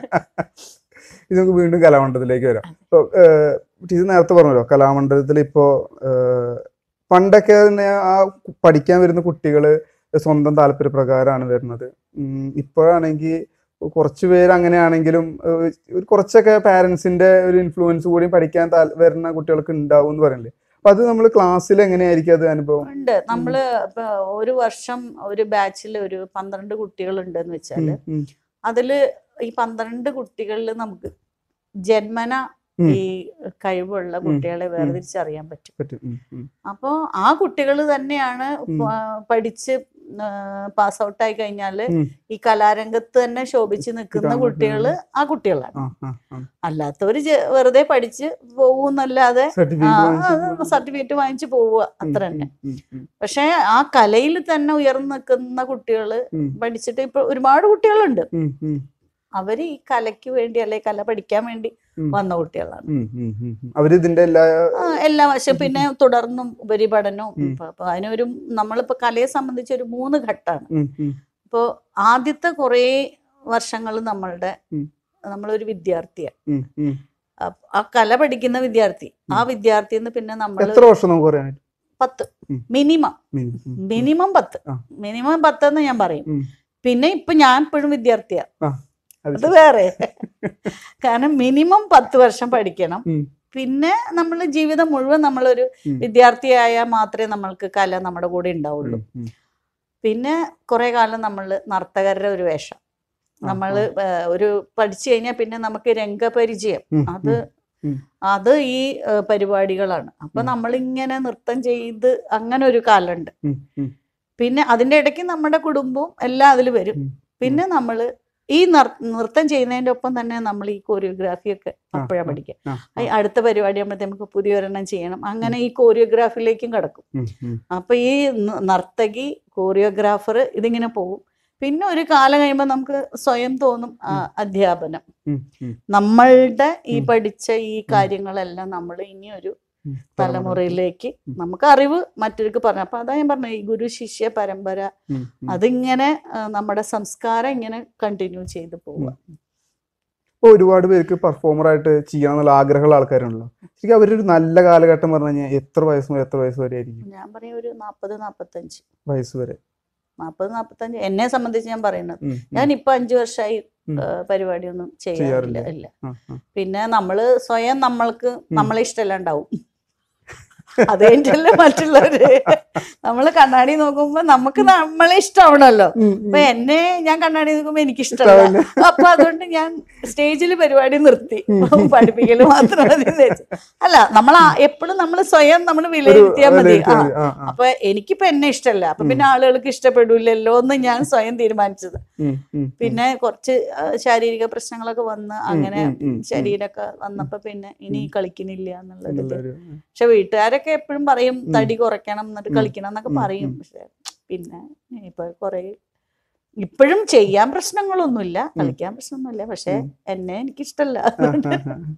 ഇത് നമുക്ക് വീണ്ടും കലാമണ്ഡലത്തിലേക്ക് വരാം ഇപ്പൊ ടീച്ചർ നേരത്തെ പറഞ്ഞല്ലോ കലാമണ്ഡലത്തിൽ ഇപ്പോ ഏഹ്, പണ്ടൊക്കെ തന്നെ ആ പഠിക്കാൻ വരുന്ന കുട്ടികള് സ്വന്തം താല്പര്യപ്രകാരമാണ് വരുന്നത് ഉം, ഇപ്പോഴാണെങ്കിൽ കുറച്ച് പേര് അങ്ങനെയാണെങ്കിലും ഏഹ്, ഒരു കുറച്ചൊക്കെ പാരന്റ്സിന്റെ ഒരു ഇൻഫ്ലുവൻസ് കൂടി പഠിക്കാൻ താൽ- വരുന്ന കുട്ടികൾക്ക് ഉണ്ടാവും എന്ന് പറയില്ലേ അപ്പൊ അത് നമ്മൾ ക്ലാസ്സിൽ എങ്ങനെയായിരിക്കും അത് അനുഭവം ഉണ്ട് നമ്മള് ഇപ്പൊ ഒരു വർഷം ഒരു ബാച്ചിൽ ഒരു പന്ത്രണ്ട് കുട്ടികൾ ഉണ്ടെന്ന് വെച്ചാല് ഉം, ഉം, അതില് ഈ പന്ത്രണ്ട് കുട്ടികളിൽ നമുക്ക് ജന്മന ഉം. ഈ കഴിവുള്ള കുട്ടികളെ വേർതിരിച്ചറിയാൻ പറ്റും പറ്റും ഉം, ഉം, അപ്പോൾ ആ കുട്ടികൾ തന്നെയാണ് ഉം. പ- പഠിച്ച് പാസ് ഔട്ട് ആയി കഴിഞ്ഞാല് ഉം. ഈ കലാരംഗത്ത് തന്നെ ശോഭിച്ച് നിൽക്കുന്ന ഇതാണ് കുട്ടികള് ആ കുട്ടികളാണ് ആ, ആ, ആ. അല്ലാത്തവര് ജെ- വെറുതെ പഠിച്ച് പോകുന്നല്ലാതെ സർട്ടിഫിക്കറ്റ് വാങ്ങിച്ച് സർട്ടിഫിക്കറ്റ് വാങ്ങിച്ചു പോവുക അത്ര ഉം, തന്നെ ഉം, ഉം, പക്ഷെ ആ കലയിൽ തന്നെ ഉയർന്നു നിൽക്കുന്ന കുട്ടികള് ഉം, പഠിച്ചിട്ട് ഇപ്പൊ ഒരുപാട് കുട്ടികളുണ്ട് ഉം, ഉം, അവര് ഈ കലയ്ക്ക് വേണ്ടി അല്ലെ കല പഠിക്കാൻ വേണ്ടി ഉം. വന്ന കുട്ടികളാണ് ഉം, ഉം, ഉം, ഉം. അവര് ഇതിന്റെ എല്ലാ ആ, എല്ലാ വശം പിന്നെ തുടർന്നും ഉപരിപഠനവും ഉം. ഇപ്പൊ അപ്പൊ അതിനൊരു നമ്മളിപ്പോ കലയെ സംബന്ധിച്ച് ഒരു മൂന്ന് ഘട്ടമാണ് ഉം, ഉം, ഇപ്പോൾ ആദ്യത്തെ കുറേ വർഷങ്ങൾ നമ്മളുടെ ഉം. നമ്മളൊരു വിദ്യാർത്ഥിയാണ് ഉം, ഉം. അപ്പ- ആ കല പഠിക്കുന്ന വിദ്യാർത്ഥി ആ വിദ്യാർത്ഥിന്ന് പിന്നെ നമ്മൾ എത്ര വർഷം നമുക്ക് പറയാൻ പറ്റും പത്ത് ഉം. മിനിമം ഉം, ഉം, ഉം. മിനിമം പത്ത് ആ. മിനിമം പത്തെന്ന് ഞാൻ പറയും ഉം. പിന്നെ ഇപ്പൊ ഞാൻ ഇപ്പോഴും വിദ്യാർത്ഥിയാ ആ, അത് അത് വേറെ കാരണം മിനിമം പത്ത് വർഷം പഠിക്കണം ഉം. പിന്നെ നമ്മൾ ജീവിതം മുഴുവൻ നമ്മളൊരു ഉം. വിദ്യാർത്ഥിയായാൽ മാത്രമേ നമ്മൾക്ക് കല നമ്മുടെ കൂടെ ഉണ്ടാവുള്ളൂ ഉം, ഉം. പിന്നെ കുറെ കാലം നമ്മൾ നർത്തകരുടെ ഒരു വേഷം ആ, നമ്മൾ ഒരു പഠിച്ചു കഴിഞ്ഞാൽ പിന്നെ നമുക്ക് രംഗപരിചയം ഉം, അത് ഉം. അത് ഈ ഏഹ്, പരിപാടികളാണ് അപ്പൊ ഉം. നമ്മളിങ്ങനെ നൃത്തം ചെയ്ത് അങ്ങനെ ഒരു കാലമുണ്ട് ഉം, ഉം. പിന്നെ അതിന്റെ ഇടയ്ക്ക് നമ്മുടെ കുടുംബവും എല്ലാം അതിൽ വരും ഉം. പിന്നെ നമ്മൾ ഈ നർ- നൃത്തം ചെയ്യുന്നതിന്റെ ഒപ്പം തന്നെ നമ്മൾ ഈ കോറിയോഗ്രാഫി ഒക്കെ ആ, അപ്പോഴാ ആ, പഠിക്കുക ആ, ഈ അടുത്ത പരിപാടി ആകുമ്പോഴത്തേ നമുക്ക് പുതിയൊരെണ്ണം ചെയ്യണം അങ്ങനെ ഈ കോറിയോഗ്രാഫിലേക്കും കടക്കും ഉം, ഉം. അപ്പൊ ഈ ന- നർത്തകി കോറിയോഗ്രാഫർ ഇതിങ്ങനെ പോകും പിന്നെ ഒരു കാലം കഴിയുമ്പോൾ നമുക്ക് സ്വയം തോന്നും ആ, അധ്യാപനം ഉം, ഉം. നമ്മളുടെ ഈ ഉം. പഠിച്ച ഈ കാര്യങ്ങളെല്ലാം നമ്മൾ ഇനി ഒരു ഉം. തലമുറയിലേക്ക് ഉം. നമുക്ക് അറിവ് മറ്റൊരുക്ക് പറഞ്ഞു അപ്പൊ അതാ ഞാൻ പറഞ്ഞത് ഈ ഗുരു ശിഷ്യ പരമ്പര ഉം, ഉം. അതിങ്ങനെ ആ, നമ്മുടെ സംസ്കാരം ഇങ്ങനെ കണ്ടിന്യൂ ചെയ്ത് പോവുക ഇപ്പൊ ഒരുപാട് പേർക്ക് പെർഫോമർ ആയിട്ട് ചെയ്യണം എന്നുള്ള ആഗ്രഹമുള്ള ആൾക്കാരുണ്ടല്ലോ ശരിക്കും അവരൊരു നല്ല കാലഘട്ടം പറഞ്ഞു കഴിഞ്ഞാൽ എത്ര വയസ്സ് മുതൽ എത്ര വയസ്സ് വരെ ആയിരിക്കും ഞാൻ പറയും ഒരു നാൽപ്പത് നാൽപ്പത്തഞ്ച് വയസ്സ് വരെ നാൽപ്പത് നാൽപ്പത്തഞ്ച് എന്നെ സംബന്ധിച്ച് ഞാൻ പറയുന്നത് ഉം, ഉം. ഞാൻ ഇപ്പൊ അഞ്ചു വർഷമായി ഉം. ആ, പരിപാടിയൊന്നും ചെയ്യാറില്ല ചെയ്യാറില്ല. ഇല്ല ആ, ആ. പിന്നെ നമ്മള് സ്വയം നമ്മൾക്ക് നമ്മളെ ഇഷ്ടമല്ല ഉണ്ടാവും അതേറ്റല്ലേ മറ്റുള്ളവര് നമ്മള് കണ്ണാടി നോക്കുമ്പോ നമുക്ക് നമ്മളെ ഇഷ്ടമാവണല്ലോ ഉം, ഉം. അപ്പൊ എന്നെ ഞാൻ കണ്ണാടി നോക്കുമ്പോ എനിക്ക് ഇഷ്ടമല്ല ഇഷ്ടാവില്ല. അപ്പൊ അതുകൊണ്ട് ഞാൻ സ്റ്റേജിൽ പരിപാടി നിർത്തി പഠിപ്പിക്കല് മാത്രം മതി എന്ന് വെച്ചു. അല്ല നമ്മൾ എപ്പോഴും നമ്മൾ സ്വയം നമ്മൾ ഒരു വിലയിരുത്തിയാൽ മതി വിലയിരുത്തിയാ ആ മതി. ആ, ആ. അപ്പൊ എനിക്കിപ്പോ എന്നെ ഇഷ്ടമല്ല അപ്പൊ പിന്നെ ആളുകൾക്ക് ഇഷ്ടപ്പെടില്ലല്ലോ എന്ന് ഞാൻ സ്വയം തീരുമാനിച്ചത് ഉം, ഉം, പിന്നെ കുറച്ച് ആ, ശാരീരിക പ്രശ്നങ്ങളൊക്കെ വന്ന് അങ്ങനെ ഉം, ഉം, ഉം. ശരീരമൊക്കെ വന്നപ്പോ പിന്നെ ഇനി കളിക്കുന്നില്ല എന്നുള്ളത് എന്നുള്ളൊരു- പക്ഷെ വീട്ടുകാരൊക്കെ എപ്പോഴും പറയും തടി കുറയ്ക്കണം എന്നിട്ട് ഉം. കളിക്കണം എന്നൊക്കെ ഉം, പറയും ഉം. പക്ഷെ പിന്നെ ഇപ്പൊ കൊറേ ഇപ്പോഴും ചെയ്യാൻ പ്രശ്നങ്ങളൊന്നുമില്ല കളിക്കാൻ പ്രശ്നമൊന്നുമില്ല പക്ഷെ എന്നെ എനിക്കിഷ്ടല്ല അതുകൊണ്ട്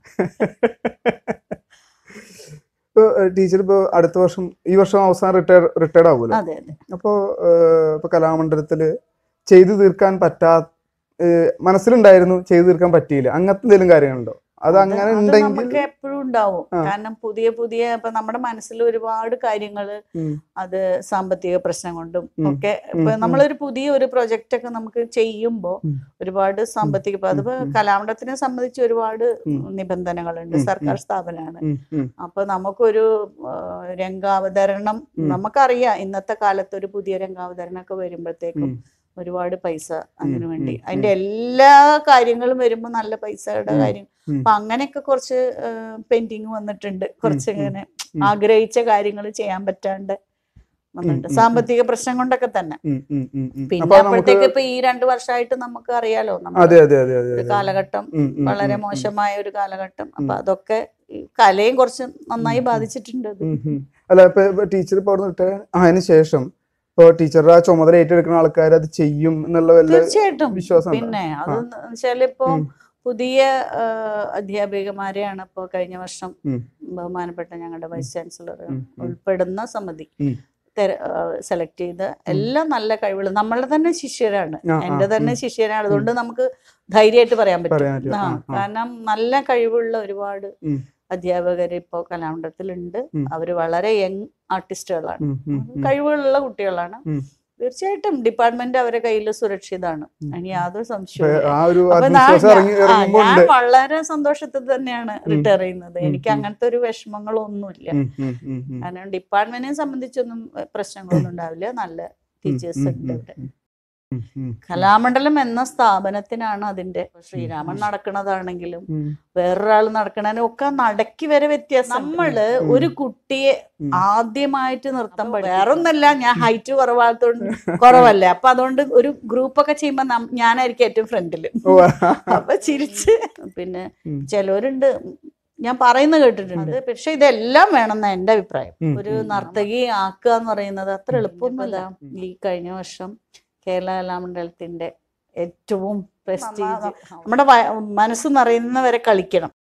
ഇപ്പൊ ടീച്ചർ ഇപ്പൊ അടുത്ത വർഷം ഈ വർഷം അവസാനം റിട്ടയർ റിട്ടയർഡ് ആവുമല്ലോ അതെ അതെ അപ്പോൾ ഇപ്പൊ കലാമണ്ഡലത്തിൽ ചെയ്തു തീർക്കാൻ പറ്റാ ഏഹ് മനസ്സിലുണ്ടായിരുന്നു ചെയ്തു തീർക്കാൻ പറ്റിയില്ല അങ്ങനത്തെ എന്തെങ്കിലും കാര്യങ്ങളുണ്ടോ അത് അങ്ങനെ അത് ഉണ്ടെങ്കിൽ നമുക്ക് എപ്പോഴും ഉണ്ടാവും ആ. കാരണം പുതിയ പുതിയ ഇപ്പൊ നമ്മുടെ മനസ്സിൽ ഒരുപാട് കാര്യങ്ങള് ഉം, അത് സാമ്പത്തിക പ്രശ്നം കൊണ്ടും ഉം, ഒക്കെ ഉം, ഇപ്പൊ ഉം. നമ്മളൊരു പുതിയ ഒരു പ്രൊജക്റ്റ് ഒക്കെ നമുക്ക് ചെയ്യുമ്പോൾ ഉം. ഒരുപാട് സാമ്പത്തിക ഇപ്പൊ അതിപ്പോ ഉം. കലാമണ്ഡലത്തിനെ സംബന്ധിച്ച് ഒരുപാട് ഉം. നിബന്ധനകളുണ്ട് ഉം, സർക്കാർ ഉം. സ്ഥാപനമാണ് ഉം, ഉം, അപ്പൊ നമുക്കൊരു ആ, രംഗാവതരണം ഉം. നമുക്കറിയാം ഇന്നത്തെ കാലത്ത് ഒരു പുതിയ രംഗാവതരണം ഒക്കെ വരുമ്പോഴത്തേക്കും ഉം. ഒരുപാട് പൈസ അതിനു ഉം, വേണ്ടി ഉം, അതിന്റെ എല്ലാ കാര്യങ്ങളും വരുമ്പോ നല്ല പൈസയുടെ ഉം, കാര്യം ഉം. അപ്പൊ അങ്ങനെയൊക്കെ കുറച്ച് പെയിന്റിങ് വന്നിട്ടുണ്ട് കുറച്ച് ഉം, ഇങ്ങനെ ഉം. ആഗ്രഹിച്ച കാര്യങ്ങൾ ചെയ്യാൻ പറ്റാണ്ട് വന്നിട്ടുണ്ട് ഉം, ഉം. സാമ്പത്തിക പ്രശ്നം കൊണ്ടൊക്കെ തന്നെ ഉം, ഉം, ഉം, ഉം. പിന്നെ അപ്പൊ നമുക്ക് അപ്പോഴത്തേക്ക് ഇപ്പൊ ഈ രണ്ടു വർഷമായിട്ട് നമുക്ക് അറിയാലോ നമ്മുടെ അതെ അതെ അതെ അതെ ഒരു അതെ. കാലഘട്ടം ഉം, ഉം, വളരെ ഉം, ഉം. മോശമായ ഒരു കാലഘട്ടം അപ്പൊ ഉം. അതൊക്കെ ഈ കലയും കുറച്ച് നന്നായി ഉം, ഉം. ബാധിച്ചിട്ടുണ്ട് അത്. ഉം, ഉം. അല്ല ഇപ്പൊ ടീച്ചർ ഇപ്പൊ അവിടെ റിട്ടയർ ആയതിനു ശേഷം ഇപ്പൊ ടീച്ചറുടെ ആ ചുമതല ഏറ്റെടുക്കുന്ന ആൾക്കാർ അത് ചെയ്യും എന്നുള്ള വല്ല തീർച്ചയായിട്ടും വിശ്വാസം ഉണ്ടോ? പിന്നെ അത് ആ. വെച്ചാൽ ഇപ്പൊ ഉം. പുതിയ ആ, അധ്യാപികമാരെയാണ് ഇപ്പോൾ കഴിഞ്ഞ വർഷം ഉം. ബഹുമാനപ്പെട്ട ഞങ്ങളുടെ വൈസ് ചാൻസലർ ഉം, ഉം. ഉൾപ്പെടുന്ന സമിതി ഉം. സെലക്ട് ചെയ്ത് എല്ലാം നല്ല കഴിവുകൾ നമ്മളുടെ തന്നെ ശിഷ്യരാണ് ആ, ആ, എന്റെ തന്നെ ഉം. ശിഷ്യരാണ് അതുകൊണ്ട് നമുക്ക് ധൈര്യമായിട്ട് പറയാൻ പറയാൻ പറ്റും പറ്റും. ആ ആ, ആ. കാരണം നല്ല കഴിവുള്ള ഒരുപാട് ഉം. അധ്യാപകർ ഇപ്പോൾ കലാമണ്ഡലത്തിലുണ്ട് ഉം. അവര് വളരെ യങ് ആർട്ടിസ്റ്റുകളാണ് ഉം, ഉം, ഉം. കഴിവുകളുള്ള കുട്ടികളാണ് ഉം. തീർച്ചയായിട്ടും ഡിപ്പാർട്ട്മെന്റ് അവരെ കയ്യിൽ സുരക്ഷിതാണ് ഉം. അതിന് യാതൊരു അപ്പൊ സംശയവും ആ ഒരു അപ്പൊ നാ- ആത്മവിശ്വാസം ഇറങ്ങി ആ, ഇറങ്ങുമ്പോൾ ഞാൻ ഉണ്ട് വളരെ സന്തോഷത്തിൽ തന്നെയാണ് ഉം. റിട്ടയർ ചെയ്യുന്നത് ഉം, എനിക്ക് ഉം. അങ്ങനത്തെ ഒരു വിഷമങ്ങളൊന്നുമില്ല ഉം, ഉം, ഉം, ഉം. കാരണം ഡിപ്പാർട്ട്മെന്റിനെ സംബന്ധിച്ചൊന്നും എ, പ്രശ്നങ്ങളൊന്നും ഉണ്ടാവില്ല നല്ല ടീച്ചേഴ്സ് ഉം, ഉണ്ട് ഉം, ഇവിടെ ഉം, ഉം, ഉം, കലാമണ്ഡലം എന്ന സ്ഥാപനത്തിനാണ് അതിന്റെ ശ്രീരാമൻ നടക്കണതാണെങ്കിലും ഉം, വേറൊരാൾ നടക്കണതിനും ഒക്കെ നടക്കി വരെ വ്യത്യാസം നമ്മള് ഉം. ഒരു കുട്ടിയെ ഉം. ആദ്യമായിട്ട് നൃത്തം പഠിക്കും വേറൊന്നല്ല ഞാൻ ഹൈറ്റ് കുറവാത്തോണ്ട് കുറവല്ലേ അപ്പൊ അതുകൊണ്ട് ഒരു ഗ്രൂപ്പ് ഒക്കെ ചെയ്യുമ്പോ നം- ഞാനായിരിക്കും ഏറ്റവും ഫ്രണ്ടില് ഓ, അപ്പൊ ചിരിച്ച് പിന്നെ ഉം. ചിലവരുണ്ട് ഞാൻ പറയുന്നത് കേട്ടിട്ടുണ്ട് പക്ഷെ ഇതെല്ലാം വേണമെന്ന എന്റെ അഭിപ്രായം ഉം, ഒരു ഉം. നർത്തകി ആക്കുക എന്ന് പറയുന്നത് അത്ര എളുപ്പമൊന്നുമല്ല ഈ കഴിഞ്ഞ വർഷം കേരള കലാമണ്ഡലത്തിന്റെ ഏറ്റവും പ്രസ്റ്റീജ് നമ്മുടെ വ- മനസ്സ് നിറയുന്നവരെ കളിക്കണം